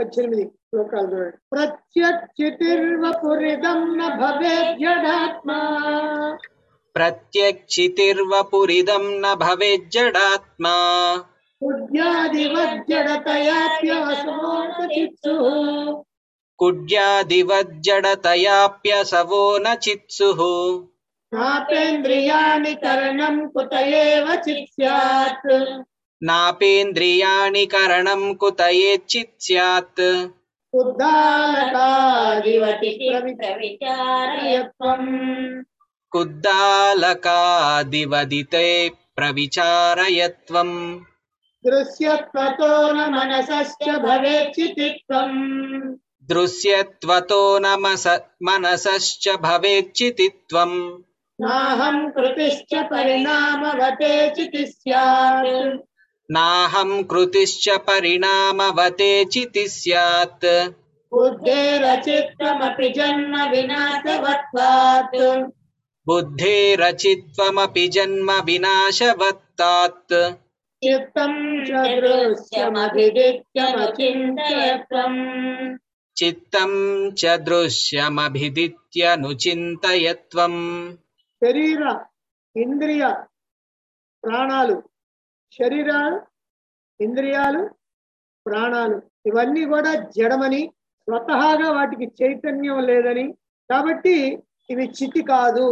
పద్దెనిమిది శ్లోకాలు చూడండి ప్రత్యక్షితిర్వపురిదం న భవేద్యడాత్మా प्रत्यक्षितिर्वपुरिदं न भवेज्जडात्मा కుడ్యాదివజ్జడతయాప్యాసమోచిత్సు कुड्यादिवज्जडतयाप्यसवो न चित्सुः నాపేంద్రియాణి కరణం కుతయేవ చిత్ స్యాత్ नापेन्द्रियाणि करणं कुतयेच्चित् स्यात् ఉద్దాలకాదివతి ప్రవిచారయత్వం कुद्दालकादिवदिते प्रविचारयत्वम् దృశ్యత్వతో న మనసశ్చ భవేచ్చితిత్వం दृश्यत्वतो न मस- मनसश्च भवेच्चितित्वम् నాహం కృతిశ్చ పరిణామవతే చితి స్యాత్ नाहं कृतिश्च परिणामवते चिति स्यात् బుద్ధేరచిత్వమపి జన్మ వినాశవత్వాత్ बुद्धेरचित्वमपि जन्म विनाशवत्तात् చిత్తం చ దృశ్యమభిదిత్యమచింతయత్వం चित्तं च दृश्यमभिदित्यनुचिन्तयत्वम् శరీర ఇంద్రియ ప్రాణాలు శరీరాలు ఇంద్రియాలు ప్రాణాలు ఇవన్నీ కూడా జడమని స్వతహాగా వాటికి చైతన్యం లేదని కాబట్టి ఇవి చితి కాదు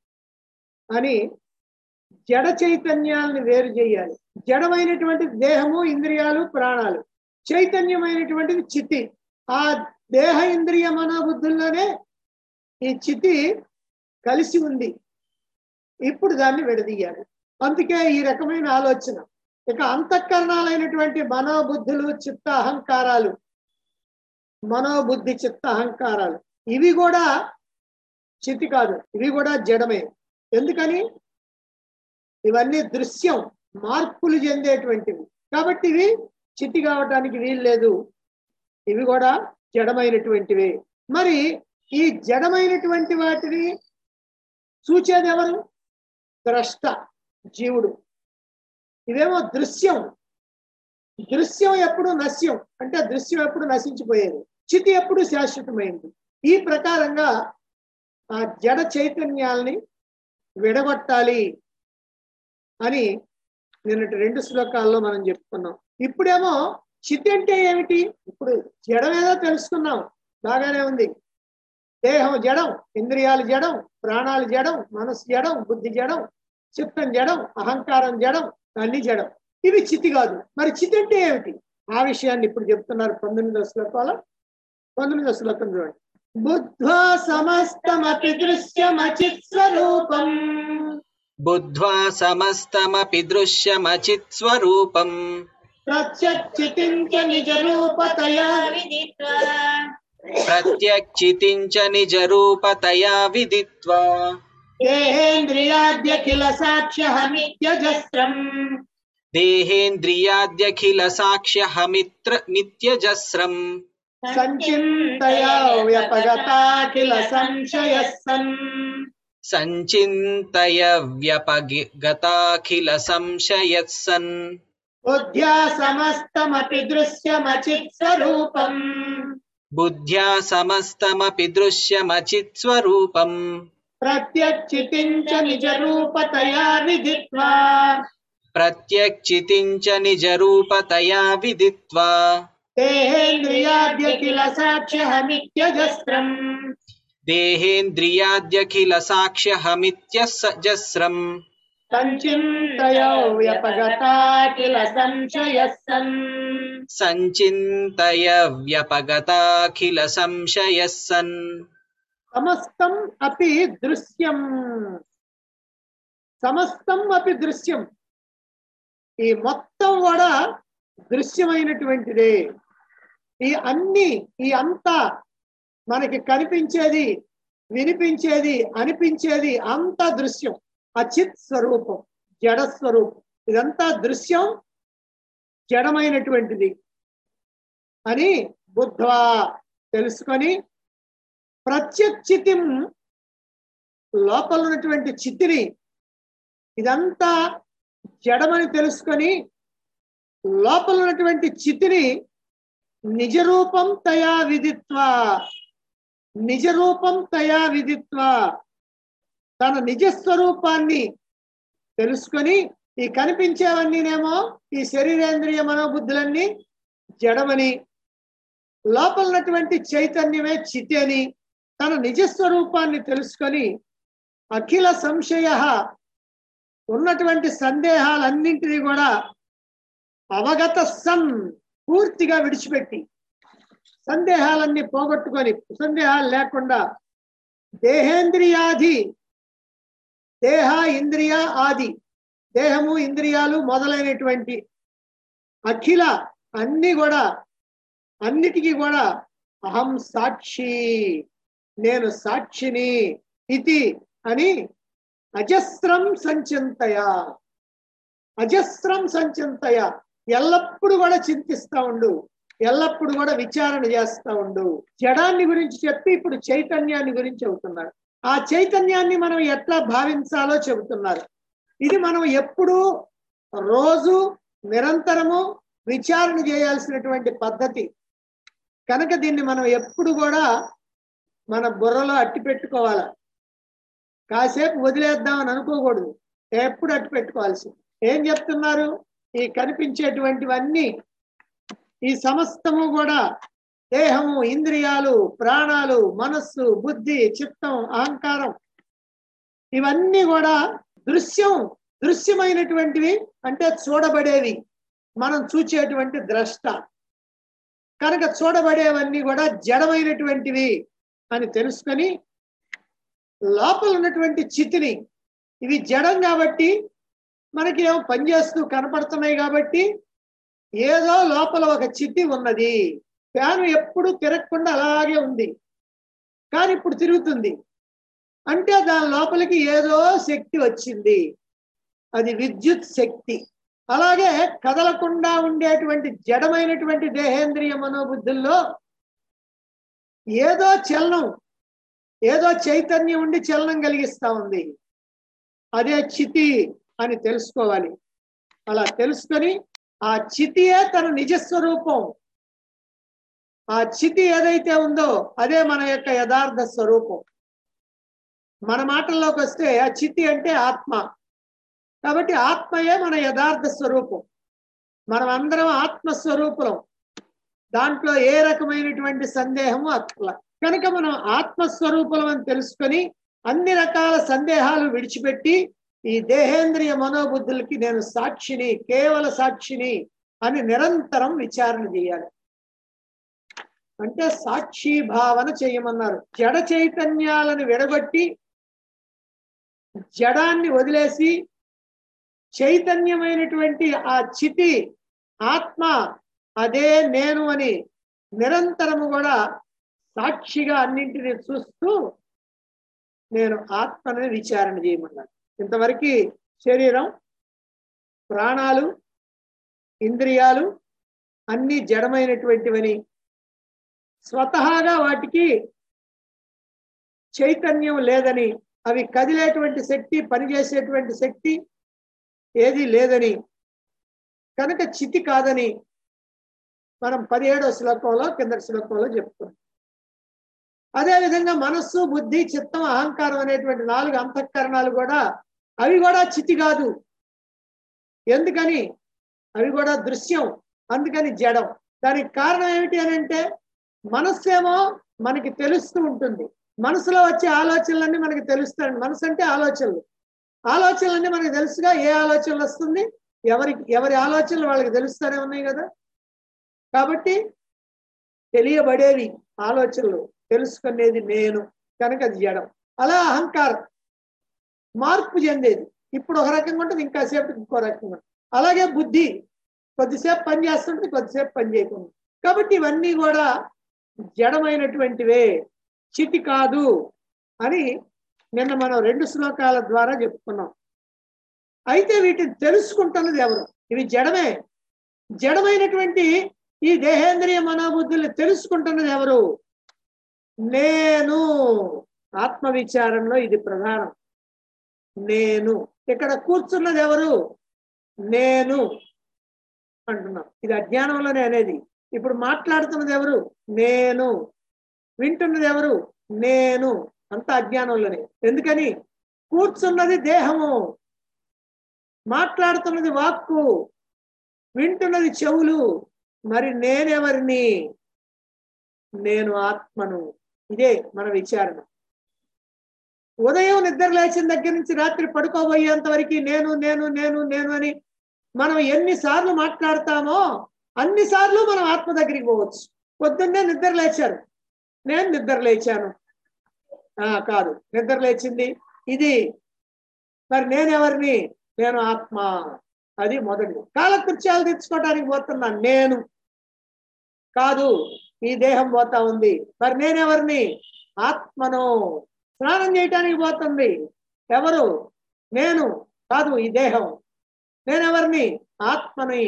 అని జడ చైతన్యాలను వేరు చేయాలి జడమైనటువంటి దేహము ఇంద్రియాలు ప్రాణాలు చైతన్యమైనటువంటిది చితి ఆ దేహ ఇంద్రియ మనోబుద్ధుల్లోనే ఈ చితి కలిసి ఉంది ఇప్పుడు దాన్ని విడదీయాలి అందుకే ఈ రకమైన ఆలోచన ఇక అంతఃకరణాలైనటువంటి మనోబుద్ధులు చిత్త అహంకారాలు మనోబుద్ధి చిత్త అహంకారాలు ఇవి కూడా చితి కాదు ఇవి కూడా జడమే ఎందుకని ఇవన్నీ దృశ్యం మార్పులు చెందేటువంటివి కాబట్టి ఇవి చితి కావటానికి వీలు లేదు ఇవి కూడా జడమైనటువంటివి మరి ఈ జడమైనటువంటి వాటిని చూచేది ఎవరు ద్రష్ట జీవుడు ఇదేమో దృశ్యం దృశ్యం ఎప్పుడు నశ్యం అంటే దృశ్యం ఎప్పుడు నశించిపోయేది చితి ఎప్పుడు శాశ్వతమైంది ఈ ప్రకారంగా ఆ జడ చైతన్యాల్ని విడగొట్టాలి అని నిన్నటి రెండు శ్లోకాల్లో మనం చెప్పుకున్నాం ఇప్పుడేమో చితి అంటే ఏమిటి ఇప్పుడు జడం ఏదో తెలుసుకున్నాం బాగానే ఉంది దేహం జడం ఇంద్రియాలు జడం ప్రాణాలు జడం మనసు జడం బుద్ధి జడం చిత్తం జడం అహంకారం జడం అన్ని జడం ఇవి చితి కాదు మరి చితి అంటే ఏమిటి ఆ విషయాన్ని ఇప్పుడు చెప్తున్నారు పంతొమ్మిదో శ్లోకాల పంతొమ్మిదో శ్లోకం చూడండి బుద్ధ్వా సమస్తమపి దృశ్యమచిత్ స్వరూపం बुद्ध्वा समस्तमपि दृश्यमचित्स्वरूपम् ప్రత్యక్షితించ నిజ రూపతయా విదిత్వా प्रत्यक्षितिं च निजरूपतया विदित्वा దేహేంద్రియాద్యఖిల సాక్ష్యహమిత్యజస్రం देहेन्द्रियाद्यखिलसाक्ष्यहमित्र नित्यजस्रम् సంచింతయా వ్యపగతాఖిల సంశయ సన్ सञ्चिन्तय व्यपगताखिलसंशयः सन् బుద్ధ్యా సమస్తమపి దృశ్యమచిత్ స్వరూపం बुद्ध्या समस्तमपि दृश्यमचित्स्वरूपम् ప్రత్యక్షితించ నిజ రూపతయా విదిత్వా प्रत्यक्षितिं च निजरूपतया विदित्वा దేహేంద్రియాద్యఖిల సాక్ష్యహమిత్యజస్రం देहेन्द्रियाद्यखिलसाक्ष्यहमित्यजस्रम् సంచింతయా వ్యపగతాఖిల సంశయ సన్ सञ्चिन्तय व्यपगताखिलसंशयः सन् సమస్తం అపి దృశ్యం సమస్తం అపి దృశ్యం ఈ మొత్తం కూడా దృశ్యమైనటువంటిదే ఈ అన్ని ఈ అంతా మనకి కనిపించేది వినిపించేది అనిపించేది అంతా దృశ్యం అచిత్ స్వరూపం జడ స్వరూపం ఇదంతా దృశ్యం జడమైనటువంటిది అని బుద్ధ్వా తెలుసుకొని ప్రత్యక్షితిం లోపల ఉన్నటువంటి చిత్తిని ఇదంతా జడమని తెలుసుకొని లోపల ఉన్నటువంటి చితిని నిజ రూపం తయా విదిత్వా నిజ రూపం తయా విదిత్వా తన నిజ స్వరూపాన్ని తెలుసుకొని ఈ కనిపించేవన్నీనేమో ఈ శరీరేంద్రియ మనోబుద్ధులన్నీ జడమని లోపల ఉన్నటువంటి చైతన్యమే చితి అని తన నిజ స్వరూపాన్ని తెలుసుకొని అఖిల సంశయ ఉన్నటువంటి సందేహాలన్నింటినీ కూడా అవగత సన్ పూర్తిగా విడిచిపెట్టి సందేహాలన్నీ పోగొట్టుకొని సందేహాలు లేకుండా దేహేంద్రియాది దేహ ఇంద్రియ ఆది దేహము ఇంద్రియాలు మొదలైనటువంటి అఖిల అన్ని కూడా అన్నిటికీ కూడా అహం సాక్షి నేను సాక్షిని ఇది అని అజస్రం సంచింతయ అజస్రం సంచింతయ ఎల్లప్పుడు కూడా చింతిస్తా ఉండు ఎల్లప్పుడు కూడా విచారణ చేస్తా ఉండు జడాన్ని గురించి చెప్పి ఇప్పుడు చైతన్యాన్ని గురించి చెబుతున్నారు ఆ చైతన్యాన్ని మనం ఎట్లా భావించాలో చెబుతున్నారు ఇది మనం ఎప్పుడు రోజు నిరంతరము విచారణ చేయాల్సినటువంటి పద్ధతి కనుక దీన్ని మనం ఎప్పుడు కూడా మన బుర్రలో అట్టి పెట్టుకోవాలి కాసేపు వదిలేద్దామని అనుకోకూడదు ఎప్పుడు అట్టి పెట్టుకోవాల్సి ఏం చెప్తున్నారు ఈ కనిపించేటువంటివన్నీ ఈ సమస్తము కూడా దేహము ఇంద్రియాలు ప్రాణాలు మనస్సు బుద్ధి చిత్తం అహంకారం ఇవన్నీ కూడా దృశ్యం దృశ్యమైనటువంటివి అంటే చూడబడేవి మనం చూచేటువంటి ద్రష్ట కనుక చూడబడేవన్నీ కూడా జడమైనటువంటివి అని తెలుసుకొని లోపల ఉన్నటువంటి చితిని ఇవి జడం కాబట్టి మనకి ఏమో పనిచేస్తూ కనపడుతున్నాయి కాబట్టి ఏదో లోపల ఒక చితి ఉన్నది ఫ్యాన్ ఎప్పుడు తిరగకుండా అలాగే ఉంది కానీ ఇప్పుడు తిరుగుతుంది అంటే దాని లోపలికి ఏదో శక్తి వచ్చింది అది విద్యుత్ శక్తి అలాగే కదలకుండా ఉండేటువంటి జడమైనటువంటి దేహేంద్రియ మనోబుద్ధుల్లో ఏదో చలనం ఏదో చైతన్యం ఉండి చలనం కలిగిస్తా ఉంది అదే చితి అని తెలుసుకోవాలి అలా తెలుసుకొని ఆ చితియే తన నిజస్వరూపం ఆ చితి ఏదైతే ఉందో అదే మన యొక్క యథార్థ స్వరూపం మన మాటల్లోకి వస్తే ఆ చితి అంటే ఆత్మ కాబట్టి ఆత్మయే మన యథార్థ స్వరూపం మనం అందరం ఆత్మస్వరూపులం దాంట్లో ఏ రకమైనటువంటి సందేహము అక్కల కనుక మనం ఆత్మస్వరూపులం అని తెలుసుకొని అన్ని రకాల సందేహాలు విడిచిపెట్టి ఈ దేహేంద్రియ మనోబుద్ధులకి నేను సాక్షిని కేవల సాక్షిని అని నిరంతరం విచారణ చేయాలి అంటే సాక్షి భావన చేయమన్నారు జడ చైతన్యాలను విడగొట్టి జడాన్ని వదిలేసి చైతన్యమైనటువంటి ఆ చితి ఆత్మ అదే నేను అని నిరంతరము కూడా సాక్షిగా అన్నింటినీ చూస్తూ నేను ఆత్మని విచారణ చేయమన్నాను ఇంతవరకు శరీరం ప్రాణాలు ఇంద్రియాలు అన్ని జడమైనటువంటివని స్వతహాగా వాటికి చైతన్యం లేదని అవి కదిలేటువంటి శక్తి పనిచేసేటువంటి శక్తి ఏది లేదని కనుక చితి కాదని మనం పదిహేడవ శ్లోకంలో కింద శ్లోకంలో చెప్పుకున్నాం అదేవిధంగా మనస్సు బుద్ధి చిత్తం అహంకారం అనేటువంటి నాలుగు అంతఃకరణాలు కూడా అవి కూడా చితి కాదు ఎందుకని అవి కూడా దృశ్యం అందుకని జడం దానికి కారణం ఏమిటి అని అంటే మనస్సేమో మనకి తెలుస్తూ ఉంటుంది మనసులో వచ్చే ఆలోచనలన్నీ మనకి తెలుస్తాయి మనసు అంటే ఆలోచనలు ఆలోచనలన్నీ మనకి తెలుసుగా ఏ ఆలోచనలు వస్తుంది ఎవరికి ఎవరి ఆలోచనలు వాళ్ళకి తెలుస్తూనే ఉన్నాయి కదా కాబట్టి తెలియబడేవి ఆలోచనలు తెలుసుకునేది నేను కనుక అది జడం అలా అహంకారం మార్పు చెందేది ఇప్పుడు ఒక రకంగా ఉంటుంది ఇంకా సేపు ఇంకో రకంగా అలాగే బుద్ధి కొద్దిసేపు పని చేస్తుంటుంది కొద్దిసేపు పని చేయకుండా కాబట్టి ఇవన్నీ కూడా జడమైనటువంటివే చితి కాదు అని నిన్న మనం రెండు శ్లోకాల ద్వారా చెప్పుకున్నాం అయితే వీటిని తెలుసుకుంటున్నది ఎవరు ఇవి జడమే జడమైనటువంటి ఈ దేహేంద్రియ మనోబుద్ధుల్ని తెలుసుకుంటున్నది ఎవరు నేను ఆత్మ విచారంలో ఇది ప్రధానం నేను ఇక్కడ కూర్చున్నది ఎవరు నేను అంటున్నాం ఇది అజ్ఞానంలోనే అనేది ఇప్పుడు మాట్లాడుతున్నది ఎవరు నేను వింటున్నది ఎవరు నేను అంత అజ్ఞానంలోనే ఎందుకని కూర్చున్నది దేహము మాట్లాడుతున్నది వాక్కు వింటున్నది చెవులు మరి నేనెవరిని నేను ఆత్మను ఇదే మన విచారణ ఉదయం నిద్ర లేచిన దగ్గర నుంచి రాత్రి పడుకోబోయేంత వరకు నేను నేను నేను నేను అని మనం ఎన్నిసార్లు మాట్లాడతామో అన్నిసార్లు మనం ఆత్మ దగ్గరికి పోవచ్చు పొద్దున్నే నిద్ర లేచారు నేను నిద్ర లేచాను ఆ కాదు నిద్ర లేచింది ఇది మరి నేనెవరిని నేను ఆత్మ అది మొదటి కాలకృత్యాలు తెచ్చుకోవడానికి పోతున్నాను నేను కాదు ఈ దేహం పోతా ఉంది మరి నేనెవరిని ఆత్మను స్నానం చేయటానికి పోతుంది ఎవరు నేను కాదు ఈ దేహం నేనెవరిని ఆత్మని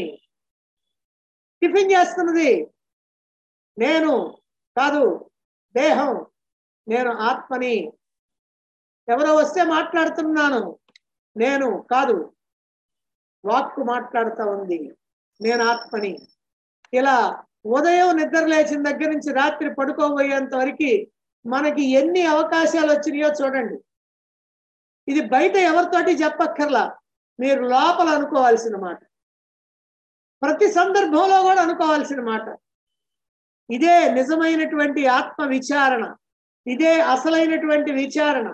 టిఫిన్ చేస్తున్నది నేను కాదు దేహం నేను ఆత్మని ఎవరో వస్తే మాట్లాడుతున్నాను నేను కాదు వాక్కు మాట్లాడుతూ ఉంది నేను ఆత్మని ఇలా ఉదయం నిద్ర లేచిన దగ్గర నుంచి రాత్రి పడుకోబోయేంత వరకు మనకి ఎన్ని అవకాశాలు వచ్చినాయో చూడండి ఇది బయట ఎవరితోటి చెప్పక్కర్లా మీరు లోపల అనుకోవాల్సిన మాట ప్రతి సందర్భంలో కూడా అనుకోవాల్సిన మాట ఇదే నిజమైనటువంటి ఆత్మ విచారణ ఇదే అసలైనటువంటి విచారణ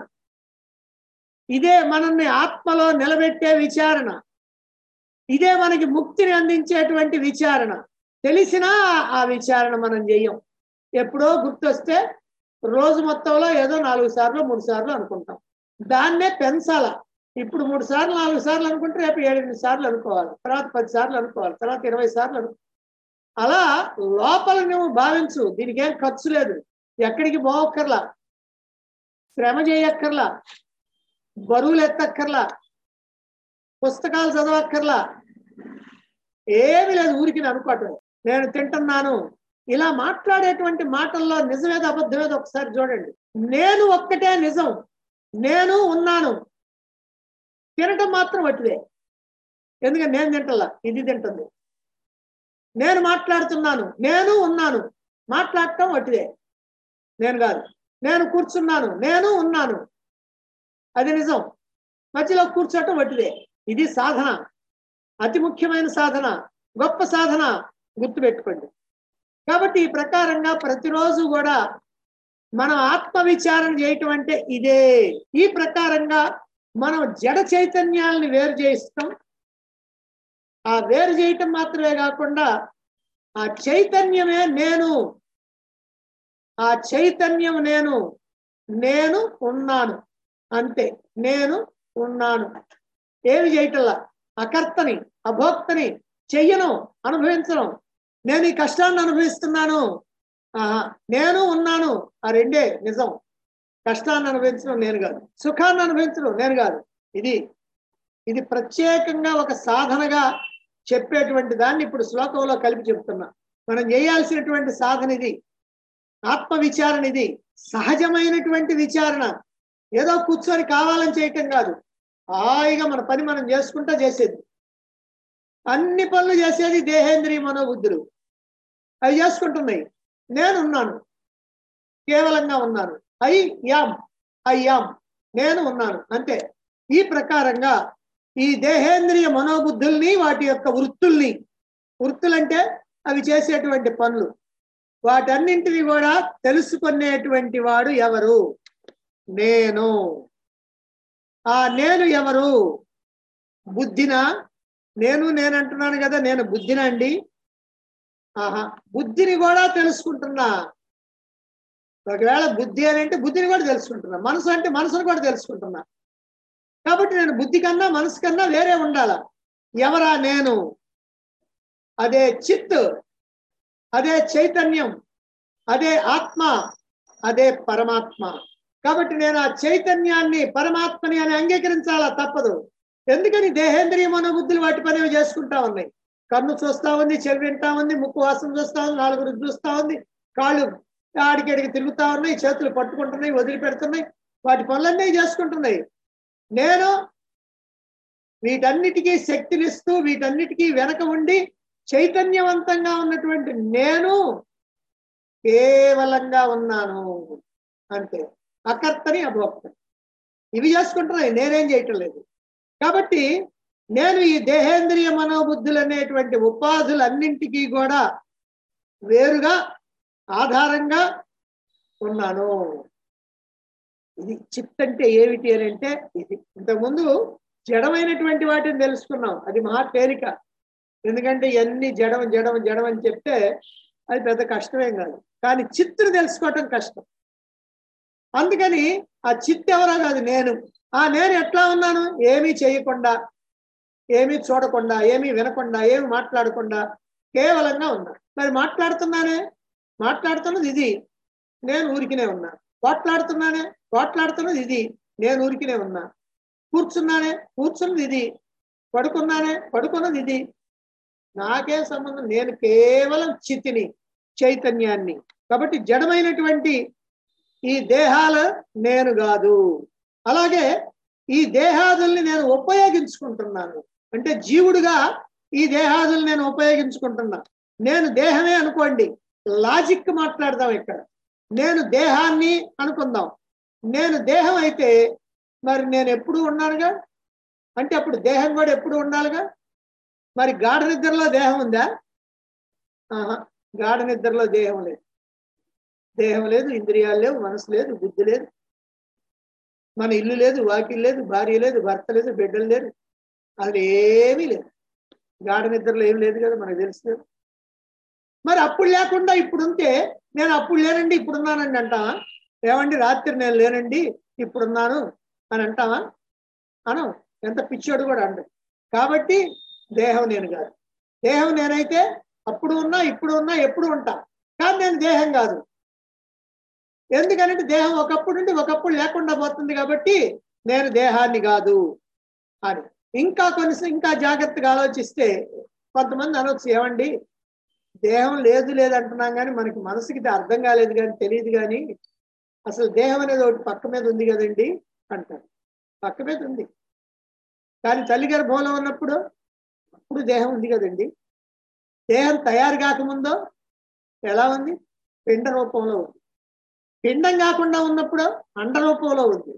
ఇదే మనల్ని ఆత్మలో నిలబెట్టే విచారణ ఇదే మనకి ముక్తిని అందించేటువంటి విచారణ తెలిసినా ఆ విచారణ మనం చెయ్యం ఎప్పుడో గుర్తొస్తే రోజు మొత్తంలో ఏదో నాలుగు సార్లు మూడు సార్లు అనుకుంటాం దాన్నే పెంచాల ఇప్పుడు మూడు సార్లు నాలుగు సార్లు అనుకుంటే రేపు ఏడెనిమిది సార్లు అనుకోవాలి తర్వాత పది సార్లు అనుకోవాలి తర్వాత ఇరవై సార్లు అనుకో అలా లోపల నువ్వు భావించు దీనికి ఏం ఖర్చు లేదు ఎక్కడికి పోవక్కర్లా శ్రమ చేయక్కర్లా బరువులు ఎత్తక్కర్లా పుస్తకాలు చదవక్కర్లా ఏమి లేదు ఊరికి అనుకోవటం నేను తింటున్నాను ఇలా మాట్లాడేటువంటి మాటల్లో నిజమేదో అబద్ధమేదో ఒకసారి చూడండి నేను ఒక్కటే నిజం నేను ఉన్నాను తినటం మాత్రం వట్టిదే ఎందుకంటే నేను తింటలా ఇది తింటుంది నేను మాట్లాడుతున్నాను నేను ఉన్నాను మాట్లాడటం వట్టిదే నేను కాదు నేను కూర్చున్నాను నేను ఉన్నాను అది నిజం మధ్యలో కూర్చోటం వట్టిదే ఇది సాధన అతి ముఖ్యమైన సాధన గొప్ప సాధన గుర్తుపెట్టుకోండి కాబట్టి ఈ ప్రకారంగా ప్రతిరోజు కూడా మనం ఆత్మ విచారణ చేయటం అంటే ఇదే ఈ ప్రకారంగా మనం జడ చైతన్యాలని వేరు చేస్తాం ఆ వేరు చేయటం మాత్రమే కాకుండా ఆ చైతన్యమే నేను ఆ చైతన్యం నేను నేను ఉన్నాను అంతే నేను ఉన్నాను ఏమి చేయటల్లా అకర్తని అభోక్తని చెయ్యను అనుభవించను నేను ఈ కష్టాన్ని అనుభవిస్తున్నాను ఆహా నేను ఉన్నాను ఆ రెండే నిజం కష్టాన్ని అనుభవించడం నేను కాదు సుఖాన్ని అనుభవించడం నేను కాదు ఇది ఇది ప్రత్యేకంగా ఒక సాధనగా చెప్పేటువంటి దాన్ని ఇప్పుడు శ్లోకంలో కలిపి చెప్తున్నా మనం చేయాల్సినటువంటి సాధన ఇది ఆత్మ విచారణ ఇది సహజమైనటువంటి విచారణ ఏదో కూర్చొని కావాలని చేయటం కాదు హాయిగా మన పని మనం చేసుకుంటా చేసేది అన్ని పనులు చేసేది దేహేంద్రియ మనోబుద్ధులు అవి చేసుకుంటున్నాయి నేనున్నాను కేవలంగా ఉన్నాను ఐ యామ్ ఐ యామ్ నేను ఉన్నాను అంతే ఈ ప్రకారంగా ఈ దేహేంద్రియ మనోబుద్ధుల్ని వాటి యొక్క వృత్తుల్ని వృత్తులంటే అవి చేసేటువంటి పనులు వాటన్నింటిని కూడా తెలుసుకునేటువంటి వాడు ఎవరు నేను ఆ నేను ఎవరు బుద్ధినా నేను నేను అంటున్నాను కదా నేను బుద్ధినా అండి ఆహా బుద్ధిని కూడా తెలుసుకుంటున్నా ఒకవేళ బుద్ధి అని అంటే బుద్ధిని కూడా తెలుసుకుంటున్నా మనసు అంటే మనసును కూడా తెలుసుకుంటున్నా కాబట్టి నేను బుద్ధి కన్నా మనసు కన్నా వేరే ఉండాల ఎవరా నేను అదే చిత్ అదే చైతన్యం అదే ఆత్మ అదే పరమాత్మ కాబట్టి నేను ఆ చైతన్యాన్ని పరమాత్మని అని అంగీకరించాలా తప్పదు ఎందుకని దేహేంద్రియ మనోబుద్ధులు వాటి పని చేసుకుంటా ఉన్నాయి కన్ను చూస్తా ఉంది చెవి వింటా ఉంది ముక్కు వాసన చూస్తా ఉంది నాలుగు రుచి చూస్తా ఉంది కాళ్ళు ఆడికి తిరుగుతా ఉన్నాయి చేతులు పట్టుకుంటున్నాయి వదిలిపెడుతున్నాయి వాటి పనులన్నీ చేసుకుంటున్నాయి నేను వీటన్నిటికీ శక్తినిస్తూ వీటన్నిటికీ వెనక ఉండి చైతన్యవంతంగా ఉన్నటువంటి నేను కేవలంగా ఉన్నాను అంతే అకర్తని అభోక్త ఇవి చేసుకుంటున్నాయి నేనేం చేయటం లేదు కాబట్టి నేను ఈ దేహేంద్రియ మనోబుద్ధులు అనేటువంటి ఉపాధులన్నింటికీ కూడా వేరుగా ఆధారంగా ఉన్నాను ఇది చిత్ అంటే ఏమిటి అని అంటే ఇది ఇంతకుముందు జడమైనటువంటి వాటిని తెలుసుకున్నాం అది మహా తేలిక ఎందుకంటే ఇవన్నీ జడం జడం జడం అని చెప్తే అది పెద్ద కష్టమేం కాదు కానీ చిత్తును తెలుసుకోవటం కష్టం అందుకని ఆ చిత్ ఎవరో కాదు నేను ఆ నేను ఎట్లా ఉన్నాను ఏమీ చేయకుండా ఏమీ చూడకుండా ఏమీ వినకుండా ఏమీ మాట్లాడకుండా కేవలంగా ఉన్నా మరి మాట్లాడుతున్నానే మాట్లాడుతున్నది ఇది నేను ఊరికినే ఉన్నా పోట్లాడుతున్నానే పోట్లాడుతున్నది ఇది నేను ఊరికినే ఉన్నా కూర్చున్నానే కూర్చున్నది ఇది పడుకున్నానే పడుకున్నది ఇది నాకే సంబంధం నేను కేవలం చితిని చైతన్యాన్ని కాబట్టి జడమైనటువంటి ఈ దేహాలు నేను కాదు అలాగే ఈ దేహాదుల్ని నేను ఉపయోగించుకుంటున్నాను అంటే జీవుడుగా ఈ దేహాదుల్ని నేను ఉపయోగించుకుంటున్నా నేను దేహమే అనుకోండి లాజిక్ మాట్లాడదాం ఇక్కడ నేను దేహాన్ని అనుకుందాం నేను దేహం అయితే మరి నేను ఎప్పుడు ఉన్నానుగా అంటే అప్పుడు దేహం కూడా ఎప్పుడు ఉండాలిగా మరి గాఢ నిద్రలో దేహం ఉందా ఆహా గాఢ నిద్రలో దేహం లేదు దేహం లేదు ఇంద్రియాలు లేవు మనసు లేదు బుద్ధి లేదు మన ఇల్లు లేదు వాకిల్ లేదు భార్య లేదు భర్త లేదు బిడ్డలు లేరు అసలు ఏమీ లేదు గాఢ నిద్రలో ఏం లేదు కదా మనకు తెలుసు కదా. మరి అప్పుడు లేకుండా ఇప్పుడు ఉంటే నేను అప్పుడు లేనండి ఇప్పుడు ఉన్నానండి అంటావా ఏమండి రాత్రి నేను లేనండి ఇప్పుడున్నాను అని అంటావా అను ఎంత పిచ్చోడు కూడా అండు కాబట్టి దేహం నేను కాదు దేహం నేనైతే అప్పుడు ఉన్నా ఇప్పుడు ఉన్నా ఎప్పుడు ఉంటా కానీ నేను దేహం కాదు ఎందుకనంటే దేహం ఒకప్పుడు నుండి ఒకప్పుడు లేకుండా పోతుంది కాబట్టి నేను దేహాన్ని కాదు అని ఇంకా కొన్ని ఇంకా జాగ్రత్తగా ఆలోచిస్తే కొంతమంది అనొచ్చు ఏమండి దేహం లేదు లేదు అంటున్నాం కానీ మనకి మనసుకి ఇది అర్థం కాలేదు కానీ తెలియదు కానీ అసలు దేహం అనేది ఒకటి పక్క మీద ఉంది కదండి అంటారు పక్క మీద ఉంది కానీ తల్లి గర్భంలో ఉన్నప్పుడు అప్పుడు దేహం ఉంది కదండి దేహం తయారు కాకముందో ఎలా ఉంది పిండ రూపంలో ఉంది పిండం కాకుండా ఉన్నప్పుడు అండ రూపంలో ఉంది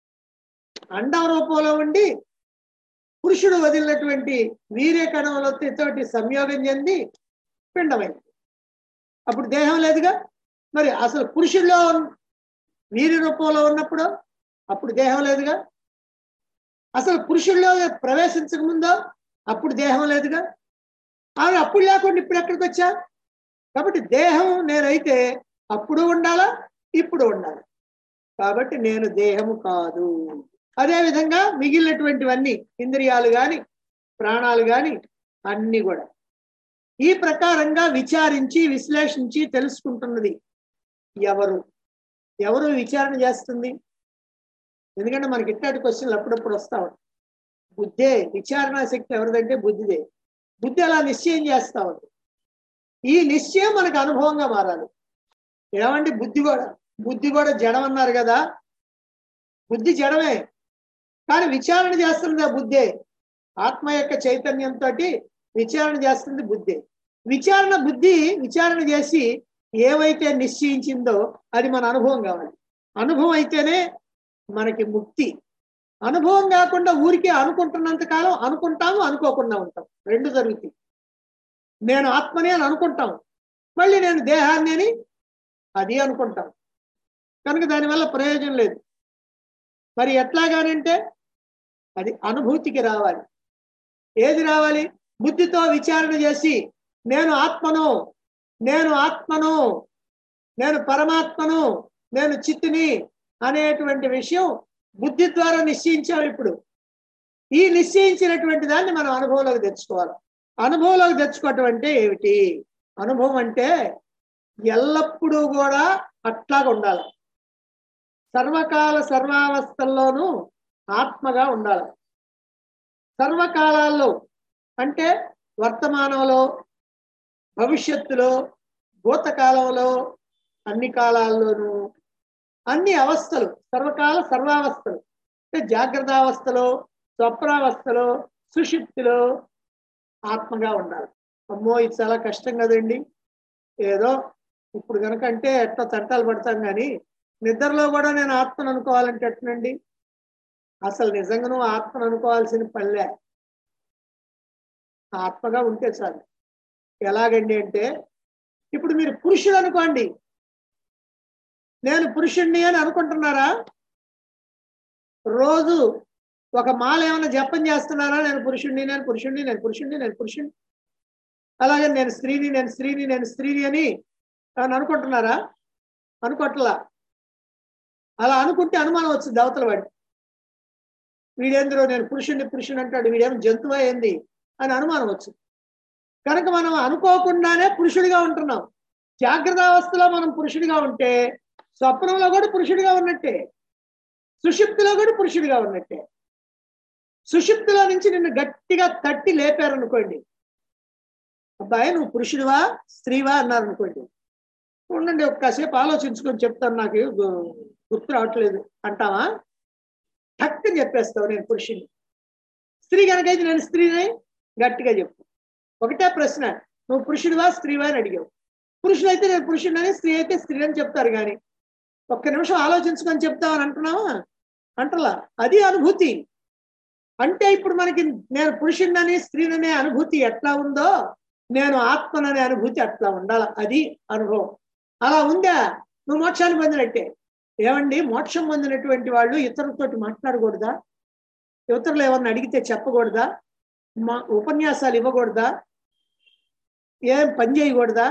అండ రూపంలో ఉండి పురుషుడు వదిలినటువంటి వీర్య కణములతోటి సంయోగం చెంది పిండమైంది అప్పుడు దేహం లేదుగా మరి అసలు పురుషుల్లో ఉన్న- వీర్య రూపంలో ఉన్నప్పుడు అప్పుడు దేహం లేదుగా అసలు పురుషుల్లో ప్రవేశించక ముందో అప్పుడు దేహం లేదుగా అది అప్పుడు లేకుండా ఇప్పుడు ఎక్కడికి వచ్చా కాబట్టి దేహం నేనైతే అప్పుడు ఉండాలా ఇప్పుడు ఉండాలి కాబట్టి నేను దేహము కాదు అదే విధంగా మిగిలినటువంటివన్నీ ఇంద్రియాలు గాని ప్రాణాలు గాని అన్ని కూడా ఈ ప్రకారంగా విచారించి విశ్లేషించి తెలుసుకుంటున్నది ఎవరు ఎవరు విచారణ చేస్తుంది ఎందుకంటే మనకి ఇట్లాంటి క్వశ్చన్లు అప్పుడప్పుడు వస్తా ఉంటాయి బుద్ధే విచారణ శక్తి ఎవరిదంటే బుద్ధిదే బుద్ధి అలా నిశ్చయం చేస్తా ఉంది ఈ నిశ్చయం మనకు అనుభవంగా మారాలి ఏమండి బుద్ధి కూడా బుద్ధి కూడా జడం అన్నారు కదా బుద్ధి జడమే కానీ విచారణ చేస్తున్నది ఆ బుద్ధే ఆత్మ యొక్క చైతన్యంతో విచారణ చేస్తుంది బుద్ధి విచారణ బుద్ధి విచారణ చేసి ఏవైతే నిశ్చయించిందో అది మన అనుభవం కావాలి అనుభవం అయితేనే మనకి ముక్తి అనుభవం కాకుండా ఊరికే అనుకుంటున్నంత కాలం అనుకుంటాము అనుకోకుండా ఉంటాం రెండు జరుగుతాయి నేను ఆత్మని అని అనుకుంటాం మళ్ళీ నేను దేహాన్ని అని అది అనుకుంటాం కనుక దానివల్ల ప్రయోజనం లేదు మరి ఎట్లాగానంటే అది అనుభూతికి రావాలి ఏది రావాలి బుద్ధితో విచారణ చేసి నేను ఆత్మను నేను ఆత్మను నేను పరమాత్మను నేను చిత్తుని అనేటువంటి విషయం బుద్ధి ద్వారా నిశ్చయించాం ఇప్పుడు ఈ నిశ్చయించినటువంటి దాన్ని మనం అనుభవంలోకి తెచ్చుకోవాలి అనుభవంలోకి తెచ్చుకోవటం అంటే ఏమిటి అనుభవం అంటే ఎల్లప్పుడూ కూడా అట్లాగా ఉండాలి సర్వకాల సర్వావస్థల్లోనూ ఆత్మగా ఉండాలి సర్వకాలాల్లో అంటే వర్తమానంలో భవిష్యత్తులో భూతకాలంలో అన్ని కాలాల్లోనూ అన్ని అవస్థలు సర్వకాల సర్వావస్థలు అంటే జాగ్రత్త అవస్థలో స్వప్నావస్థలో సుషుప్తిలో ఆత్మగా ఉండాలి అమ్మో ఇది చాలా కష్టం కదండి ఏదో ఇప్పుడు కనుక అంటే ఎట్లా తంటాలు పడతాం కానీ నిద్రలో కూడా నేను ఆత్మను అనుకోవాలంటే ఎట్నండి అసలు నిజంగా నువ్వు ఆత్మను అనుకోవాల్సిన పనిలే ఆత్మగా ఉంటే చాలు ఎలాగండి అంటే ఇప్పుడు మీరు పురుషుడు అనుకోండి నేను పురుషుణ్ణి అని అనుకుంటున్నారా రోజు ఒక మాల ఏమైనా జపం చేస్తున్నారా నేను పురుషుణ్ణి నేను పురుషుణ్ణి నేను పురుషుణ్ణి నేను పురుషుణ్ణి అలాగే నేను స్త్రీని నేను స్త్రీని నేను స్త్రీని అని ఏమైనా అనుకుంటున్నారా అనుకోవట్లా అలా అనుకుంటే అనుమానం వచ్చింది అవతల వాడి వీడేంద్రో నేను పురుషుణ్ణి పురుషుని అంటాడు వీడేమో జంతువా ఏంది అని అనుమానం వచ్చింది కనుక మనం అనుకోకుండానే పురుషుడిగా ఉంటున్నాం జాగ్రత్త అవస్థలో మనం పురుషుడిగా ఉంటే స్వప్నంలో కూడా పురుషుడిగా ఉన్నట్టే సుషుప్తిలో కూడా పురుషుడిగా ఉన్నట్టే సుషుప్తిలో నుంచి నిన్ను గట్టిగా తట్టి లేపారనుకోండి అబ్బాయి నువ్వు పురుషుడివా స్త్రీవా అన్నారు అనుకోండి ఉండండి ఒక్కసేపు ఆలోచించుకొని చెప్తాను నాకు గు- గుర్తు రావట్లేదు అంటావా టక్కని చెప్పేస్తావు నేను పురుషుని స్త్రీ కనుకైతే నేను స్త్రీని గట్టిగా చెప్పు ఒకటే ప్రశ్న నువ్వు పురుషుడివా స్త్రీవా అని అడిగావు పురుషుడైతే నేను పురుషుడని స్త్రీ అయితే స్త్రీ అని చెప్తారు కానీ ఒక్క నిమిషం ఆలోచించుకొని చెప్తావని అంటున్నావా అంటలా అది అనుభూతి అంటే ఇప్పుడు మనకి నేను పురుషుడినని స్త్రీననే అనుభూతి ఎట్లా ఉందో నేను ఆత్మననే అనుభూతి అట్లా ఉండాలి అది అనుభవం అలా ఉందా నువ్వు మోక్షాన్ని పొందినట్టే ఏమండి మోక్షం పొందినటువంటి వాళ్ళు ఇతరులతోటి మాట్లాడకూడదా ఇతరులు ఏమన్నా అడిగితే చెప్పకూడదా మా ఉపన్యాసాలు ఇవ్వకూడదా ఏం పని చేయకూడదా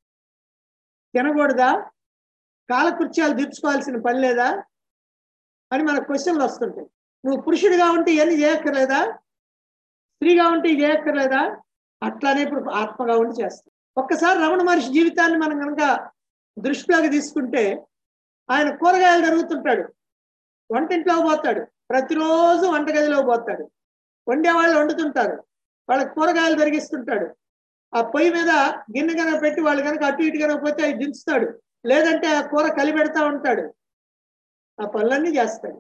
తినకూడదా కాలకృత్యాలు తీర్చుకోవాల్సిన పని లేదా అని మన క్వశ్చన్లు వస్తుంటాయి నువ్వు పురుషుడిగా ఉంటే ఇవన్నీ చేయక్కర్లేదా స్త్రీగా ఉంటే ఇవి చేయక్కర్లేదా అట్లానే ఇప్పుడు ఆత్మగా ఉండి చేస్తాం ఒక్కసారి రమణ మహర్షి జీవితాన్ని మనం కనుక దృష్టిలోకి తీసుకుంటే ఆయన కూరగాయలు జరుగుతుంటాడు వంటింట్లోకి పోతాడు ప్రతిరోజు వంటగదిలో పోతాడు వండే వాళ్ళు వండుతుంటారు వాళ్ళకి కూరగాయలు జరిగిస్తుంటాడు ఆ పొయ్యి మీద గిన్నె కనుక పెట్టి వాళ్ళు కనుక అటు ఇటు కనుక పోతే అవి దించుతాడు లేదంటే ఆ కూర కలిపెడతా ఉంటాడు ఆ పనులన్నీ చేస్తాడు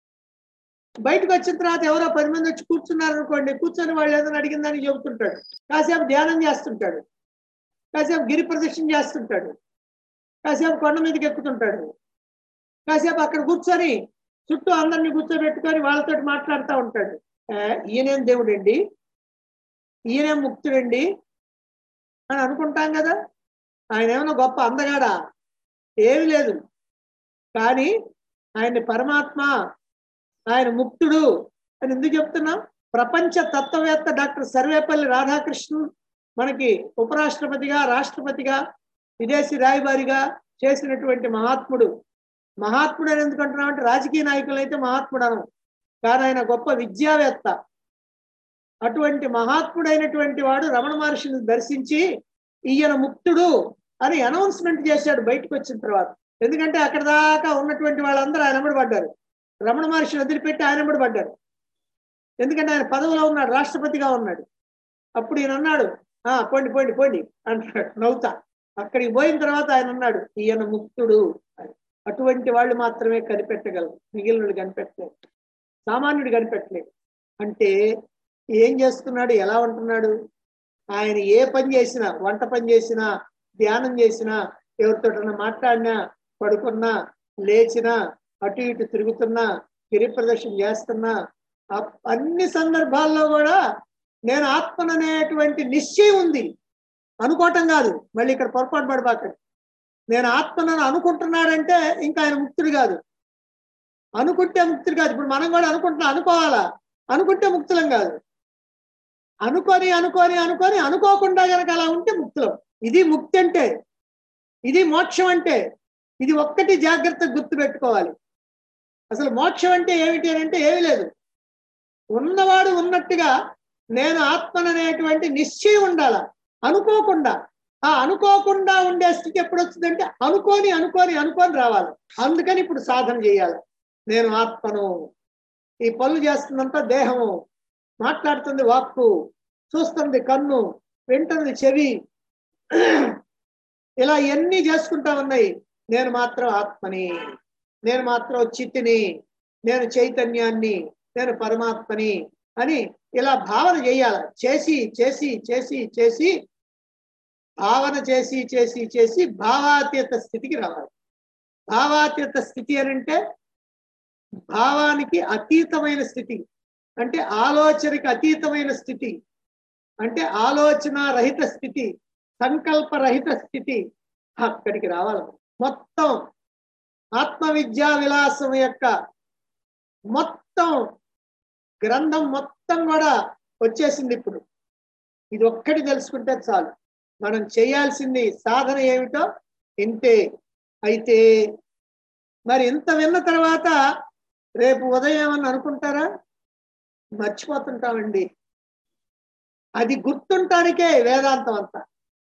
బయటకు వచ్చిన తర్వాత ఎవరో పది మంది వచ్చి కూర్చున్నారు అనుకోండి కూర్చొని వాళ్ళు ఏదైనా అడిగిందని చెబుతుంటాడు కాసేపు ధ్యానం చేస్తుంటాడు కాసేపు గిరి ప్రదక్షిణ చేస్తుంటాడు కాసేపు కొండ మీదకి ఎక్కుతుంటాడు కాసేపు అక్కడ కూర్చొని చుట్టూ అందరినీ కూర్చోబెట్టుకొని వాళ్ళతో మాట్లాడుతూ ఉంటాడు "ఆ, ఈయనేం దేవుడండి ఈయనేం ముక్తుడండి అని అనుకుంటాం కదా ఆయన ఏమైనా గొప్ప అందగాడా ఏమి లేదు కానీ ఆయన పరమాత్మ ఆయన ముక్తుడు అని ఎందుకు చెప్తున్నాం ప్రపంచ తత్వవేత్త డాక్టర్ సర్వేపల్లి రాధాకృష్ణన్ మనకి ఉపరాష్ట్రపతిగా రాష్ట్రపతిగా విదేశీ రాయబారిగా చేసినటువంటి మహాత్ముడు మహాత్ముడు అని ఎందుకు అంటున్నామంటే రాజకీయ నాయకులు అయితే మహాత్ముడు అనం కానీ ఆయన గొప్ప విద్యావేత్త అటువంటి మహాత్ముడైనటువంటి వాడు రమణ మహర్షిని దర్శించి ఈయన ముక్తుడు అని అనౌన్స్మెంట్ చేశాడు బయటకు వచ్చిన తర్వాత ఎందుకంటే అక్కడ దాకా ఉన్నటువంటి వాళ్ళందరూ ఆయన వెంబడి పడ్డారు రమణ మహర్షిని వదిలిపెట్టి ఆయన వెంబడి పడ్డారు ఎందుకంటే ఆయన పదవిలో ఉన్నాడు రాష్ట్రపతిగా ఉన్నాడు అప్పుడు ఈయన అన్నాడు ఆ పోండి పోండి పోండి అంటాడు నవ్వుతా అక్కడికి పోయిన తర్వాత ఆయన అన్నాడు ఈయన ముక్తుడు అని. అటువంటి వాళ్ళు మాత్రమే కనిపెట్టగలరు మిగిలిన కనిపెట్టలేరు సామాన్యుడు కనిపెట్టలేడు అంటే ఏం చేస్తున్నాడు ఎలా ఉంటున్నాడు ఆయన ఏ పని చేసినా వంట పని చేసినా ధ్యానం చేసినా ఎవరితోటన్నా మాట్లాడినా పడుకున్నా లేచినా అటు ఇటు తిరుగుతున్నా గిరి ప్రదర్శన చేస్తున్నా ఆ- అన్ని సందర్భాల్లో కూడా నేను ఆత్మననేటువంటి నిశ్చయం ఉంది అనుకోవటం కాదు మళ్ళీ ఇక్కడ పొరపాటు పడబాకండి నేను ఆత్మనని అనుకుంటున్నాడంటే ఇంకా ఆయన ముక్తుడు కాదు అనుకుంటే ముక్తుడు కాదు ఇప్పుడు మనం కూడా అనుకుంటున్నాం అనుకోవాలా అనుకుంటే ముక్తులం కాదు అనుకొని అనుకొని అనుకొని అనుకోకుండా గనక అలా ఉంటే ముక్తులం ఇది ముక్తి అంటే ఇది మోక్షం అంటే ఇది ఒక్కటి జాగ్రత్తగా గుర్తు పెట్టుకోవాలి అసలు మోక్షం అంటే ఏమిటి అని అంటే ఏమీ లేదు ఉన్నవాడు ఉన్నట్టుగా నేను ఆత్మననేటువంటి నిశ్చయం ఉండాల అనుకోకుండా ఆ అనుకోకుండా ఉండే స్థితి ఎప్పుడు వస్తుందంటే అనుకోని అనుకోని అనుకొని రావాలి అందుకని ఇప్పుడు సాధన చేయాలి నేను ఆత్మను ఈ పనులు చేస్తున్నంత దేహము మాట్లాడుతుంది వాక్కు చూస్తుంది కన్ను వింటుంది చెవి ఇలా ఎన్ని చేసుకుంటా ఉన్నాయి నేను మాత్రం ఆత్మని నేను మాత్రం చిత్తిని నేను చైతన్యాన్ని నేను పరమాత్మని అని ఇలా భావన చేయాలి చేసి చేసి చేసి చేసి భావన చేసి చేసి చేసి భావాతీత స్థితికి రావాలి భావాతీత స్థితి అని అంటే భావానికి అతీతమైన స్థితి అంటే ఆలోచనకి అతీతమైన స్థితి అంటే ఆలోచన రహిత స్థితి సంకల్ప రహిత స్థితి అక్కడికి రావాలి మొత్తం ఆత్మ విద్యా విలాసం యొక్క మొత్తం గ్రంథం మొత్తం కూడా వచ్చేసింది ఇప్పుడు ఇది ఒక్కటి తెలుసుకుంటే చాలు మనం చేయాల్సింది సాధన ఏమిటో ఇంతే అయితే మరి ఇంత విన్న తర్వాత రేపు ఉదయం అని అనుకుంటారా మర్చిపోతుంటామండి అది గుర్తుంటానికే వేదాంతం అంతా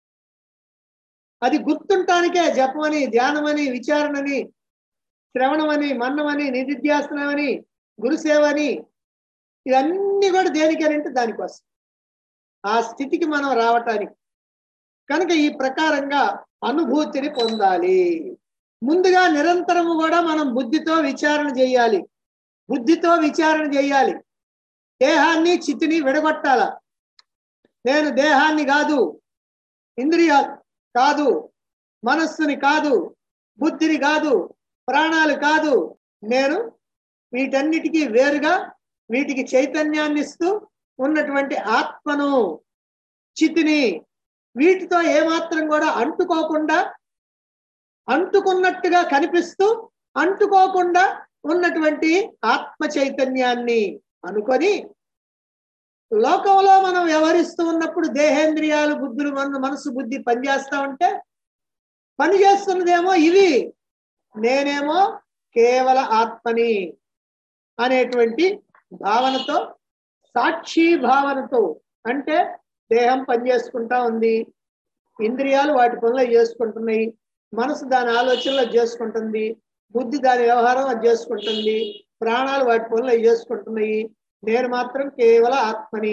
అది గుర్తుంటానికే జపమని ధ్యానమని విచారణని శ్రవణమని మన్నమని నిధిధ్యాసనమని గురుసేవని ఇవన్నీ కూడా దేనికనంటే దానికోసం ఆ స్థితికి మనం రావటానికి కనుక ఈ ప్రకారంగా అనుభూతిని పొందాలి ముందుగా నిరంతరము కూడా మనం బుద్ధితో విచారణ చేయాలి బుద్ధితో విచారణ చేయాలి దేహాన్ని చితిని విడగొట్టాల నేను దేహాన్ని కాదు ఇంద్రియాలు కాదు మనస్సుని కాదు బుద్ధిని కాదు ప్రాణాలు కాదు నేను వీటన్నిటికీ వేరుగా వీటికి చైతన్యాన్ని ఇస్తూ ఉన్నటువంటి ఆత్మను చితిని వీటితో ఏమాత్రం కూడా అంటుకోకుండా అంటుకున్నట్టుగా కనిపిస్తూ అంటుకోకుండా ఉన్నటువంటి ఆత్మ చైతన్యాన్ని అనుకొని లోకంలో మనం వ్యవహరిస్తూ ఉన్నప్పుడు దేహేంద్రియాలు బుద్ధులు మన మనసు బుద్ధి పనిచేస్తా ఉంటే పని చేస్తున్నదేమో ఇవి నేనేమో కేవల ఆత్మని అనేటువంటి భావనతో సాక్షి భావనతో అంటే దేహం పనిచేసుకుంటా ఉంది ఇంద్రియాలు వాటి పనులు అవి చేసుకుంటున్నాయి మనసు దాని ఆలోచనలు అది చేసుకుంటుంది బుద్ధి దాని వ్యవహారం అది చేసుకుంటుంది ప్రాణాలు వాటి పనులు అవి చేసుకుంటున్నాయి నేను మాత్రం కేవల ఆత్మని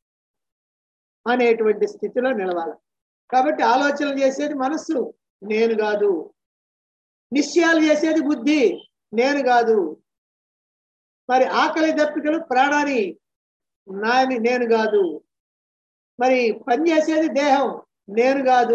అనేటువంటి స్థితిలో నిలవాలి కాబట్టి ఆలోచనలు చేసేది మనస్సు నేను కాదు నిశ్చయాలు చేసేది బుద్ధి నేను కాదు మరి ఆకలి దప్పికలు ప్రాణాన్ని నాని నేను కాదు మరి పనిచేసేది దేహం నేను కాదు